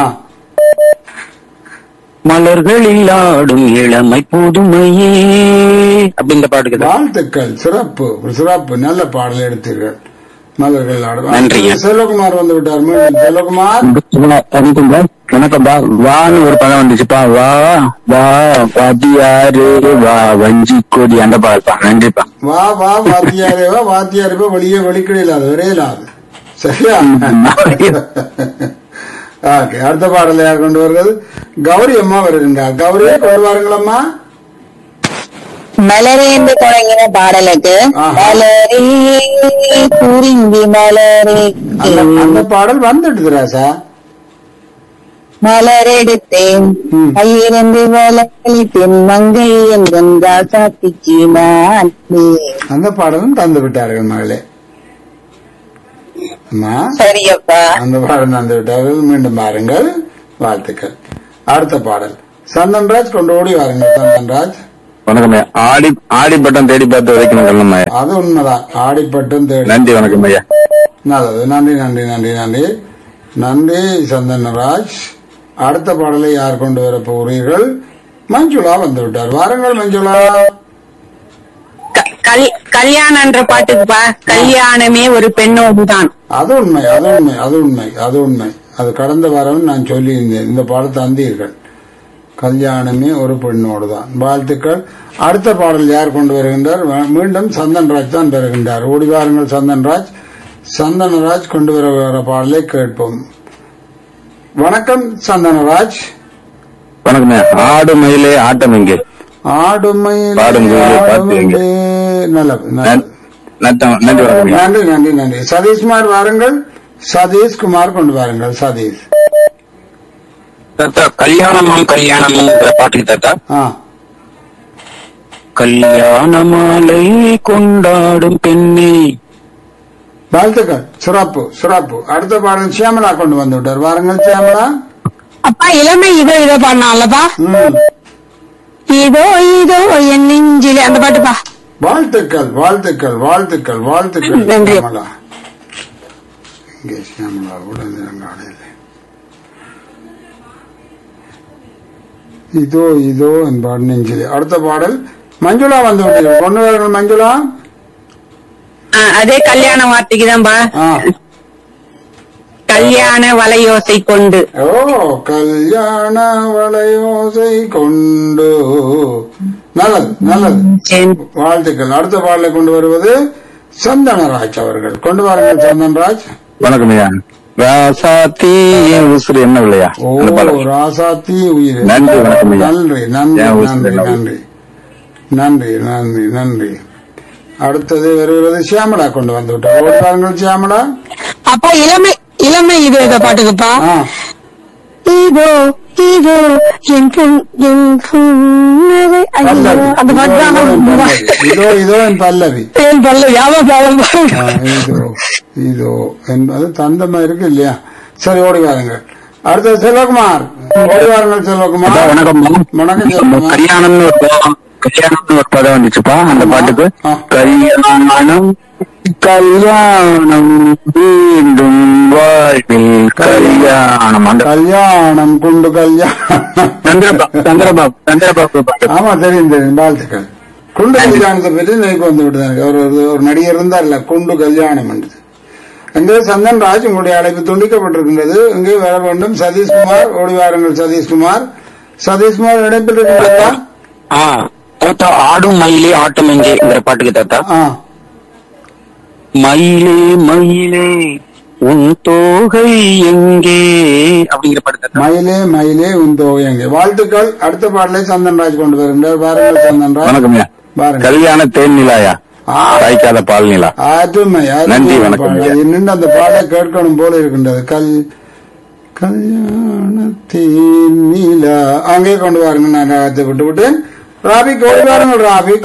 மலர்களில் ஆடும் இளமை புதுமையே அப்படிங்கிற பாட்டுக்கு தான் வாழ்த்துக்கள் சிறப்பு சிறப்பு நல்ல பாடல் எடுத்தீர்கள் மலர்கள் ஆடும் நன்றிங்க. செல்வகுமார் வந்து விட்டார் மீண்டும் செல்வகுமார் வணக்கம்பா வணக்கம்பா வான்னு ஒரு பதம் வந்துச்சுப்பா வா வா வாத்தியாரு வா வஞ்சி கொடி அந்த பாடல்பா நன்றிப்பா வா வா வாத்தியாரே வா வாத்தியாரே வா வெளியே வெளிக்கிடையில் அது வரையலாது சரியா ஓகே அடுத்த பாடலை யார் கொண்டு வருகிறது கௌரி அம்மா வருகின்றார் கௌரி கொண்டு வாருங்களம்மா மலரே என்று தொடங்கின பாடலுக்கு ஆஹா. மலரே குறிஞ்சி மலரே அந்த அந்த பாடல் வந்துடுது ராசா மலரெடுத்தேன் ம். கையிருந்து வளர்த்தேன் மங்கை என்றும் ராசாத்திக்கு மாட்டே அந்த பாடலும் தந்து விட்டார்கள் மகளே அம்மா சரியப்பா அந்த பாடல் தந்து விட்டார்கள் மீண்டும் பாருங்கள் வாழ்த்துக்கள் அடுத்த பாடல் சந்தன்ராஜ் கொண்டு ஓடி வாருங்கள் சந்தன்ராஜ் வணக்கம் ஐயா ஆடி ஆடிப்பட்டம் தேடி பார்த்து வரைக்கும் சொல்லணும் ஐயா அது உண்மைதான் ஆடிப்பட்டும் தேடி நன்றி வணக்கம் ஐயா நல்லது நன்றி நன்றி நன்றி நன்றி நன்றி சந்தனராஜ் அடுத்த பாடலை யார் கொண்டு வர போகிறீர்கள் மஞ்சுளா வந்து விட்டார் வாருங்கள் மஞ்சுளா க- கல்- கல்யாணம் என்ற பாட்டுக்குப்பா கல்யாணமே ஒரு பெண்ணோடுதான் அது உண்மை அது உண்மை அது உண்மை அது உண்மை அது கடந்த வாரம் நான் சொல்லியிருந்தேன் இந்த பாடத்தை தந்தீர்கள் கல்யாணமே ஒரு பெண்ணோடு தான் வாழ்த்துக்கள் அடுத்த பாடல் யார் கொண்டு வருகின்றார் வ- மீண்டும் சந்தன்ராஜ் தான் பெறுகின்றார் ஓடி வாருங்கள் சந்தன்ராஜ் சந்தனராஜ் கொண்டு வருகிற பாடலை கேட்போம் வணக்கம் சந்தனராஜ் வணக்கம் ஐயா ஆடு மயிலே ஆட்டம் எங்கே ஆடுமையிலே பாடும் குயிலே பாட்டு ஆடுமையிலே. எங்கே? நல்லது நல்லது. நன்றி நன்றி வணக்கம் ஐயா நன்றி நன்றி நன்றி சதீஷ்குமார் வாருங்கள் சதீஷ் குமார் கொண்டு வாருங்கள் சதீஷ் தாத்தா கல்யாணமும் கல்யாணமும் பாட்டுக்கு தாத்தா ஆ கல்யாண மாலை கொண்டாடும் பெண்ணே வாழ்த்துக்கள் சிறப்பு சிறப்பு அடுத்த பாடல் சியாமலா கொண்டு வந்து விட்டார் வாருங்கள் சியாமலா அப்பா இளமை இதோ இதோ பாடினான்லப்பா ம். இதோ இதோ என் நெஞ்சிலே அந்த பாட்டுப்பா வாழ்த்துக்கள் வாழ்த்துக்கள் வாழ்த்துக்கள் வாழ்த்துக்கள் நன்றி. சியாமலா இங்கே சியாமலா கூட நிறங்காடையில் இதோ இதோ என்பார் நெஞ்சிலே அடுத்த பாடல் மஞ்சுளா வந்து விட்டீர்கள் கொண்டு வாருங்கள் மஞ்சுளா ஆ, அதே கல்யாண வார்த்தைக்கு தான்பா ஆ கல்யாண வலையோசை கொண்டு ஓ கல்யாண வளையோசை கொண்டு நல்லது நல்லது சரி. வாழ்த்துக்கள் அடுத்த பாடலை கொண்டு வருவது சந்தனராஜ் அவர்கள் கொண்டு வாருங்கள் சந்தன்ராஜ் வணக்கம் ஐயா ராசாத்தி என் உசுறு என்ன இல்லையா ஓ அந்த பாடல். ராசாத்தி உயிர் நன்றி, வணக்கம் ஐயா. நன்றி நன்றி ஏன் உசுரு நன்றி என்ன நன்றி நன்றி நன்றி நன்றி அடுத்தது வருகிறது சியாமலா கொண்டு வந்து விட்டார் ஓடி வாருங்கள் சியாமலா அப்பா இளமை இளமை இது இந்த பாட்டுக்குப்பா ஆ இதோ இதோ என் புண்- என் புன்னகை ஐயோ, பல்லவி. அந்த பாட்டு இதோ, இதோ என் தான் பல்லவி. இதோ இதோ என் பல்லவி என் பல்லு யாவும் பாவம் ஆ, இதோ இதோ என்பது தந்தமா இருக்கு இல்லையா சரி ஓடி வாருங்கள் அடுத்தது செல்வகுமார் ஓடி வாருங்கள் அப்பா, செல்வகுமார் வணக்கம் வணக்கம் செல்வகுமார் கல்யாணம்னு ஒரு பதம் கல்யாணம்னு ஒரு பதம் வந்துச்சுப்பா அந்த பாட்டுக்கு ஆ. கல்யாணம் கல்யாணம் மீண்டும் வாழ்வில் கல்யாணம் அந்த கல்யாணம் குண்டு கல்யாணம் சந்திரபாபு சந்திரபாபு சந்திரபாபு பாட்டு ஆமா தெரியும் தெரியும் வாழ்த்துக்கள் குண்டு கல்யாணத்தை பற்றி நினைப்பு வந்து விடுதாங்க ஒரு ஒரு- ஒரு நடிகர் இருந்தார்ல குண்டு கல்யாணம் என்றது அங்கே சந்தன் ராஜ் உங்களுடைய அழைப்பு துண்டிக்கப்பட்டிருக்கின்றது இங்கே வர வேண்டும் சதீஷ்குமார் ஓடி வாருங்கள் சதீஷ்குமார் சதீஷ்குமார் இணைப்பில் இருக்கிறதா ஆ தாத்தா ஆடும் மயிலே ஆட்டம் எங்கேங்கிற பாட்டுக்கு தாத்தா ஆ மயிலே மயிலே உன் தோகை எங்கே அப்படிங்கிற பாட்டு தாத்தா மயிலே மயிலே உன் எங்கே வாழ்த்துக்கள் அடுத்த பாடலை சந்தன்ராஜ் கொண்டு வருகின்றார் பாருங்கள் சந்தன்ராஜ் வணக்கம் ஐயா பாருங்கள் கல்யாண தேன் நிலாயா ஆ, காய்க்காத பால் நிலா அருமை அருமை நன்றி, வணக்கம் பாடல். ஐயா. நின்று அந்த பாடலை கேட்கணும் போல இருக்கின்றது கல் கல்யாணத்தின் நீலா அங்கே கொண்டு வாருங்க நான் ராகத்தை விட்டு விட்டேன் ராபிக் ஓடி வாருங்கள் ராபிக்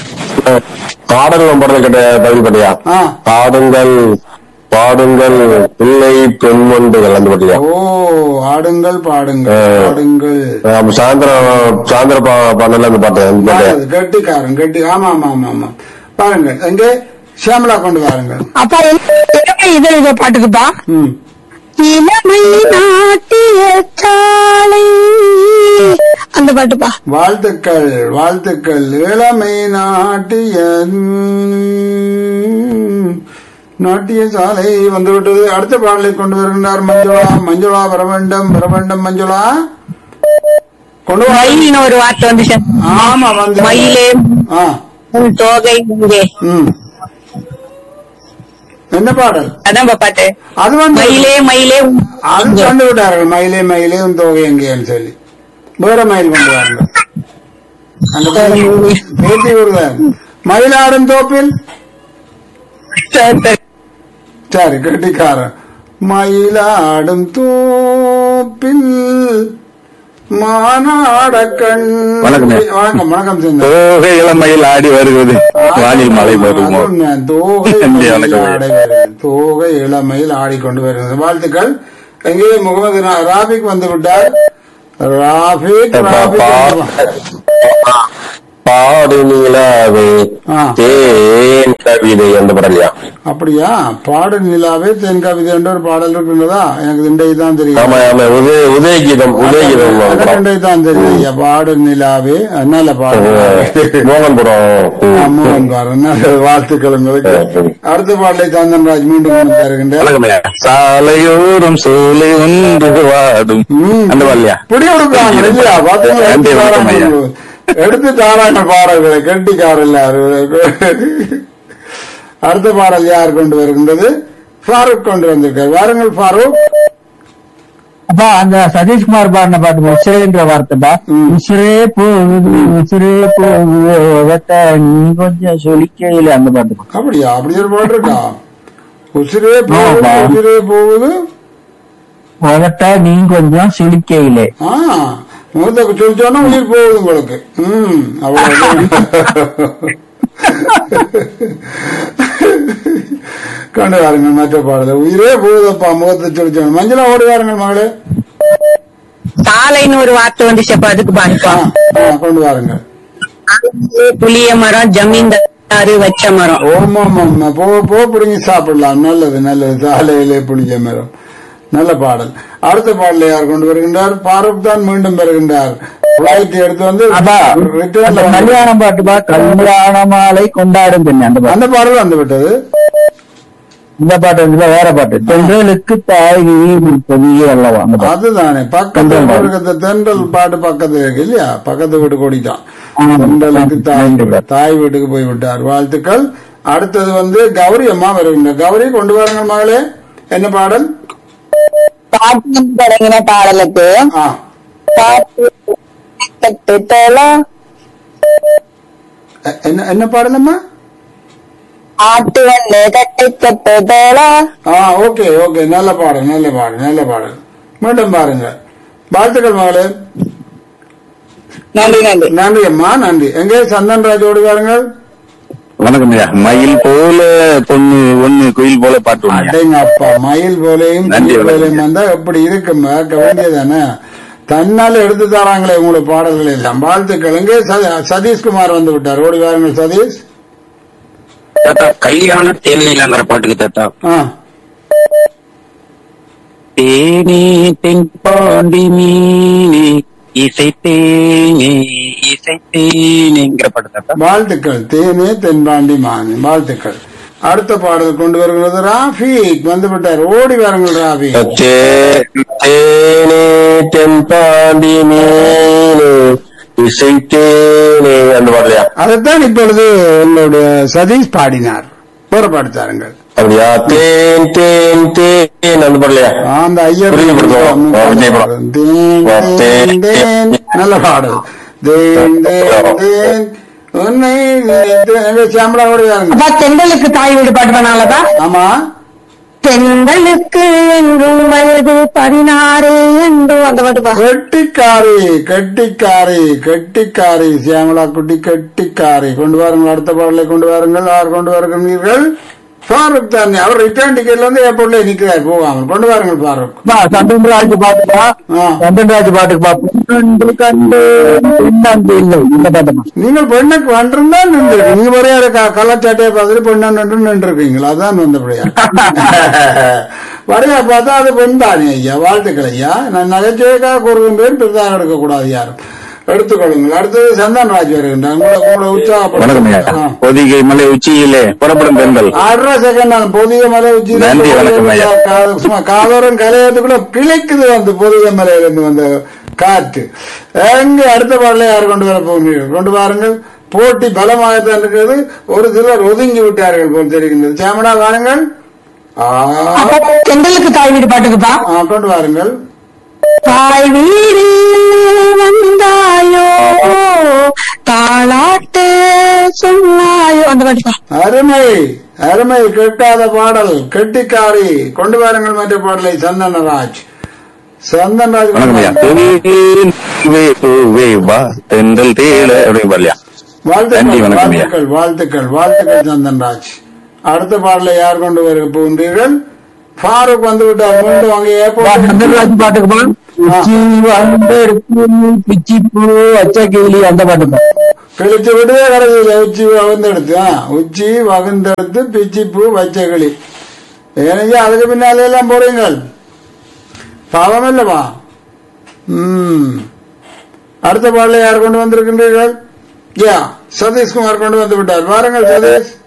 பாடல் போடுறது கிட்ட பதில் பட்டியா ஆ பாடுங்கள் பாடுங்கள் பிள்ளை பெண்மொண்டுகள் அந்த பட்டியா ஓ ஆடுங்கள் பாடுங்கள் ஆ. பாடுங்கள் ஆமா, சாயந்தரம் சாயந்தரம் பா- பாடல அந்த பாட்டு அந்த பாட்டு நல்லது, கெட்டிக்காரன் கெட்டி ஆமா ஆமா ஆமா ஆமா பாருங்கள் எங்கே சியாமலா கொண்டு வாருங்கள் அப்பா இளமை இது இதோ பாட்டுக்குப்பா ம் இளமை நாட்டிய சாலை அந்த பாட்டுப்பா வாழ்த்துக்கள் வாழ்த்துக்கள் இளமை நாட்டிய நாட்டிய சாலை வந்துவிட்டது அடுத்த பாடலை கொண்டு வருகின்றார் மஞ்சுளா மஞ்சுளா வர வேண்டும் வர வேண்டும் மஞ்சுளா கொண்டு வா மயிலின்னு ஒரு வார்த்தை வந்துச்சு ஆமா வந்து மயிலே ஆ உன் தோகை இங்கே ம் என்ன பாடல் அதான் பாட்டு அது வந்து மயிலே மயிலே உன் அது கொண்டு விட்டார்கள் மயிலே மயிலே உன் தொகை எங்கேன்னு சொல்லி வேற மயில் கொண்டு வாருங்கள் அந்த பேட்டி ஒருவன் மயிலாடும் தோப்பில் சரி கட்டிக்காரன் மயிலாடும் தோப்பில் மானாட கண் வணக்கம். வணக்கம் வணக்கம் செஞ்சு தோகை இளமையில் ஆடி வருவது வானில் மழை வருமோ தோகை நன்றி, இளமையில் வணக்கம். ஆடி வருகிறது. தோகை இளமையில் ஆடிக்கொண்டு வருகிறது வாழ்த்துக்கள் எங்கே முகமது ரா- ராபிக் வந்து விட்டார் ராபிக் ராபிக் வந்து- பாடு நீலாவே ஆ. தேன் கவிதை அந்த படம் இல்லையா அப்படியா பாடு நிலாவே தென் கவிதை என்ற ஒரு பாடல் இருக்கின்றதா எனக்கு இன்றைக்கு தான் தெரியும் ஆமா ஆமா உதய உதயகீதம் உதயகீதம் எனக்கு இன்றைக்கு தான் தெரியும் ஐயா பாடு நிலாவே நல்ல பாடு மோகன்புரம் மோகன் பாரு நல்ல வாழ்த்துக்கள் உங்களுக்கு அடுத்த பாடலை சந்தன்ராஜ் மீண்டும் கொண்டு தருகின்றார் வணக்கம்யா சாலையோரம் சோலை ஒன்று வாடும் ம். அந்த வரலையா புடி கொடுக்குறாங்க இல்லையா பாத்தீங்களா? நன்றி, வணக்கம் ஐயா. எடுத்து தாராங்க பாடல்களை கெட்டிக்கார அடுத்த பாடல் யார் கொண்டு வருகின்றது ஃபாரூக் கொண்டு வந்திருக்கார் வாருங்கள் ஃபாரூக் அப்பா அந்த சதீஷ்குமார் பாடின பாட்டு உசிரேன்ற வார்த்தைப்பா ம். உசிரே போகுது உசிரே போகுது உதட்ட நீ கொஞ்சம் சொலிக்கையில அந்த பாட்டு அப்படியா அப்படி ஒரு பாட்டு இருக்கா உசிரே போகுது ஆமா. உசிரே போகுது உதட்ட நீ கொஞ்சம் சொலிக்கையிலே ஆ முகத்தை சொல்லிச்சோன்னா உயிர் போகுது உங்களுக்கு ம் அவ்வளவு கொண்டு வாருங்கள் மற்ற பாடல உயிரே போகுதப்பா முகத்தை சொல்லிச்சோன்னு மஞ்சளா ஓடி வாருங்கள் மகளே சாலைன்னு ஒரு வார்த்தை வந்துச்சப்ப அதுக்கு ஆ, பாருப்பா ஆ, கொண்டு வாருங்கள் புளிய மரம் ஜமீன்தாரு வச்ச மரம் ஓமா ஆமா போ போ பிடிங்கி சாப்பிடலாம் நல்லது நல்லது சாலையிலே புளிய மரம் நல்ல பாடல் அடுத்த பாடலை யார் கொண்டு வருகின்றார் பாரூக் தான் மீண்டும் வருகின்றார் பிளைட் எடுத்து வந்து அப்பா return அந்த ல வந்து- கல்யாணம் பாட்டுப்பா கல்யாண மாலை கொண்டாடும் பெண்ணு அந்த பாட்டு அந்த பாடல் வந்து விட்டது இந்த பாட்டு வந்து வேற பாட்டு பெண்களுக்கு தாய் பொதிய அல்லவா அந்த பாட்டு அதுதானே பக்கத்துல தென்றல் இருக்கிற தென்றல் பாட்டு பக்கத்துல இருக்கு இல்லையா பக்கத்து வீட்டு கூடிட்டான் ஆமா. தென்றலுக்கு தாய் நன்றி. தாய் வீட்டுக்கு போய் விட்டார் வாழ்த்துக்கள் அடுத்தது வந்து கௌரி அம்மா வருகின்ற கௌரி கொண்டு வாருங்க மகளே என்ன பாடல் பாட்டு தொடங்கின பாடலுக்கு ஆ பாட்டு கட்டு தோளம் எ- என்ன என்ன பாடலம்மா ஆட்டு வந்து கட்டை கட்டு தோளம் ஆ ஓகே ஓகே நல்ல பாடல் நல்ல பாடல் நல்ல பாடல் மீண்டும் பாருங்க வாழ்த்துக்கள் மகளே நன்றி நன்றி நன்றி அம்மா நன்றி எங்கே சந்தன் ராஜோடு பாருங்கள் வணக்கம்யா மயில் போல பொண்ணு ஒண்ணு குயில் போல பாட்டு ஒண்ணுயா. அடேங்க அப்பா மயில் போலையும் நன்றி, குயில் வணக்கம். போலையும் வந்தா எப்படி இருக்கும் கேட்க வேண்டியதானே தன்னால எடுத்து தராங்களே உங்களுக்கு பாடல்கள் எல்லாம் வாழ்த்துக்கள் எங்கே ச- சதீஷ்குமார் வந்து விட்டார் ஓடி வாருங்கள் சதீஷ் தாத்தா கல்யாண தேனிலாங்கிற பாட்டுக்கு தாத்தா ஆ தேனே தென்பாண்டி மீனே இசை தேனே இசை தேனேங்கிற பாட்டு தாத்தா வாழ்த்துக்கள் தேனே தென்பாண்டி மான் வாழ்த்துக்கள் அடுத்த பாடல் கொண்டு வருகிறது ராஃபிக் வந்து விட்டார் ஓடி வாருங்கள் ராஃபிக் தேனே தென்பாண்டி மீனே இசை தேனே அந்த பாடலையா அதைத்தான் இப்பொழுது என்னுடைய சதீஷ் பாடினார் புறப்படுத்தாருங்கள் அப்படியா தேன் தேன் தேன் அந்த பாடலையா அந்த ஐயர் புரியுது, புரியுது. ஆ, விஜய் படம். தேன், ஆ, தேன், தேன், தேன். நல்ல பாடல் தேன் தேன் தேன் உன்னை நினைத்து- எங்க சாம்பலாவோட யாருங்க அப்பா தென்றலுக்கு தாய் வீடு பாட்டு பண்ணாலப்பா ஆமா தென்றலுக்கு என்றும் வயது பதினாறு என்றும் அந்த பாட்டுப்பா கெட்டிக்காரி கெட்டிக்காரி கெட்டிக்காரி சியாமலா குட்டி கெட்டிக்காரி கொண்டு வாருங்கள் அடுத்த பாடலை கொண்டு வாருங்கள் யார் கொண்டு வருகிறீர்கள் ஃபாரூக் தான் அவர் ரிட்டர்ன் டிக்கெட்ல இருந்து ஏர்போர்ட்ல நிக்கிறார் போகாமல் கொண்டு வாருங்கள் ஃபாரூக் சந்தன்ராஜ் பாட்டுப்பா ஆ. சந்தன்ராஜ் பாட்டுக்கு பா பொன்னன்று கண்டு பெண்ணாந்து இல்லை இந்த பாட்டுமா நீங்கள் பெண்ணுக்கு வந்திருந்தா நின்று நீங்க ஒரே கள்ளச்சாட்டையை பார்த்துட்டு பெண்ணா நின்று நின்று இருக்கீங்களா அதான் வந்தபடியா வரையா பார்த்தா அது பெண் தானே ஐயா வாழ்த்துக்கள் ஐயா நான் நகைச்சுவைக்காக கூறுகின்றேன் பெரிதாக எடுக்கக்கூடாது யாரும் எடுத்துக்கொள்ளுங்கள் அடுத்தது சந்தன் ராஜ் வருகின்றார் உங்களை உங்களை வணக்கம்யா உற்சாகப்படுத்த பொதிகை மலை உச்சியிலே புறப்படும் பெண்கள் ஆறரை செகண்ட் நான் பொதிய மலை உச்சி நன்றி, வணக்கம் ஐயா. காதோரம் கலையத்துக்குள்ள கிளைக்குது வந்து பொதிய மலையில இருந்து வந்த காற்று எங்க அடுத்த பாடல யார் கொண்டு வர போகிறீர்கள் கொண்டு வாருங்கள் போட்டி பலமாகத்தான் இருக்கிறது ஒரு சிலர் ஒதுங்கி விட்டார்கள் போல் தெரிகின்றது சாமடா வாருங்கள் ஆ, அப்பா தென்றலுக்கு தாய் வீடு பாட்டுக்குப்பா ஆ, கொண்டு வாருங்கள் தாய் வீடு வந்தாயோ தாளாட்டு சொன்னாயோ அந்த பாட்டு பா. அருமை அருமை கேட்காத பாடல் கெட்டிக்காரி கொண்டு வாருங்கள் மற்ற பாடலை சந்தனராஜ் சந்தனராஜ் வணக்கம் ஐயா பூவே பூவே வா தென்றல் தேயில அப்படின்னு பாடலையா நன்றி, வாழ்த்துக்கள் வணக்கம் ஐயா. வாழ்த்துக்கள் வாழ்த்துக்கள் வாழ்த்துக்கள் சந்தன்ராஜ் அடுத்த பாடலை யார் கொண்டு வர போகின்றீர்கள் ஃபாரூக் வந்து விட்டார் மீண்டும் அங்கே சந்திரராஜ் பாட்டுக்கு பா உச்சி வந்தெடுத்து பிச்சி பூ அச்ச கிளி அந்த பாட்டு பா கிழிச்சு விடுதே கடைசியில் உச்சி வகுந்தெடுத்து ஆ, உச்சி வகுந்தெடுத்து பிச்சி பூ வச்சகிளி ஏனையா அதுக்கு பின்னாலே எல்லாம் போறீங்கள் பாவம் இல்லவா ம் அடுத்த பாடலை யார் கொண்டு வந்திருக்கின்றீர்கள் யா சதீஷ்குமார் கொண்டு வந்து விட்டார் வாருங்கள் சதீஷ்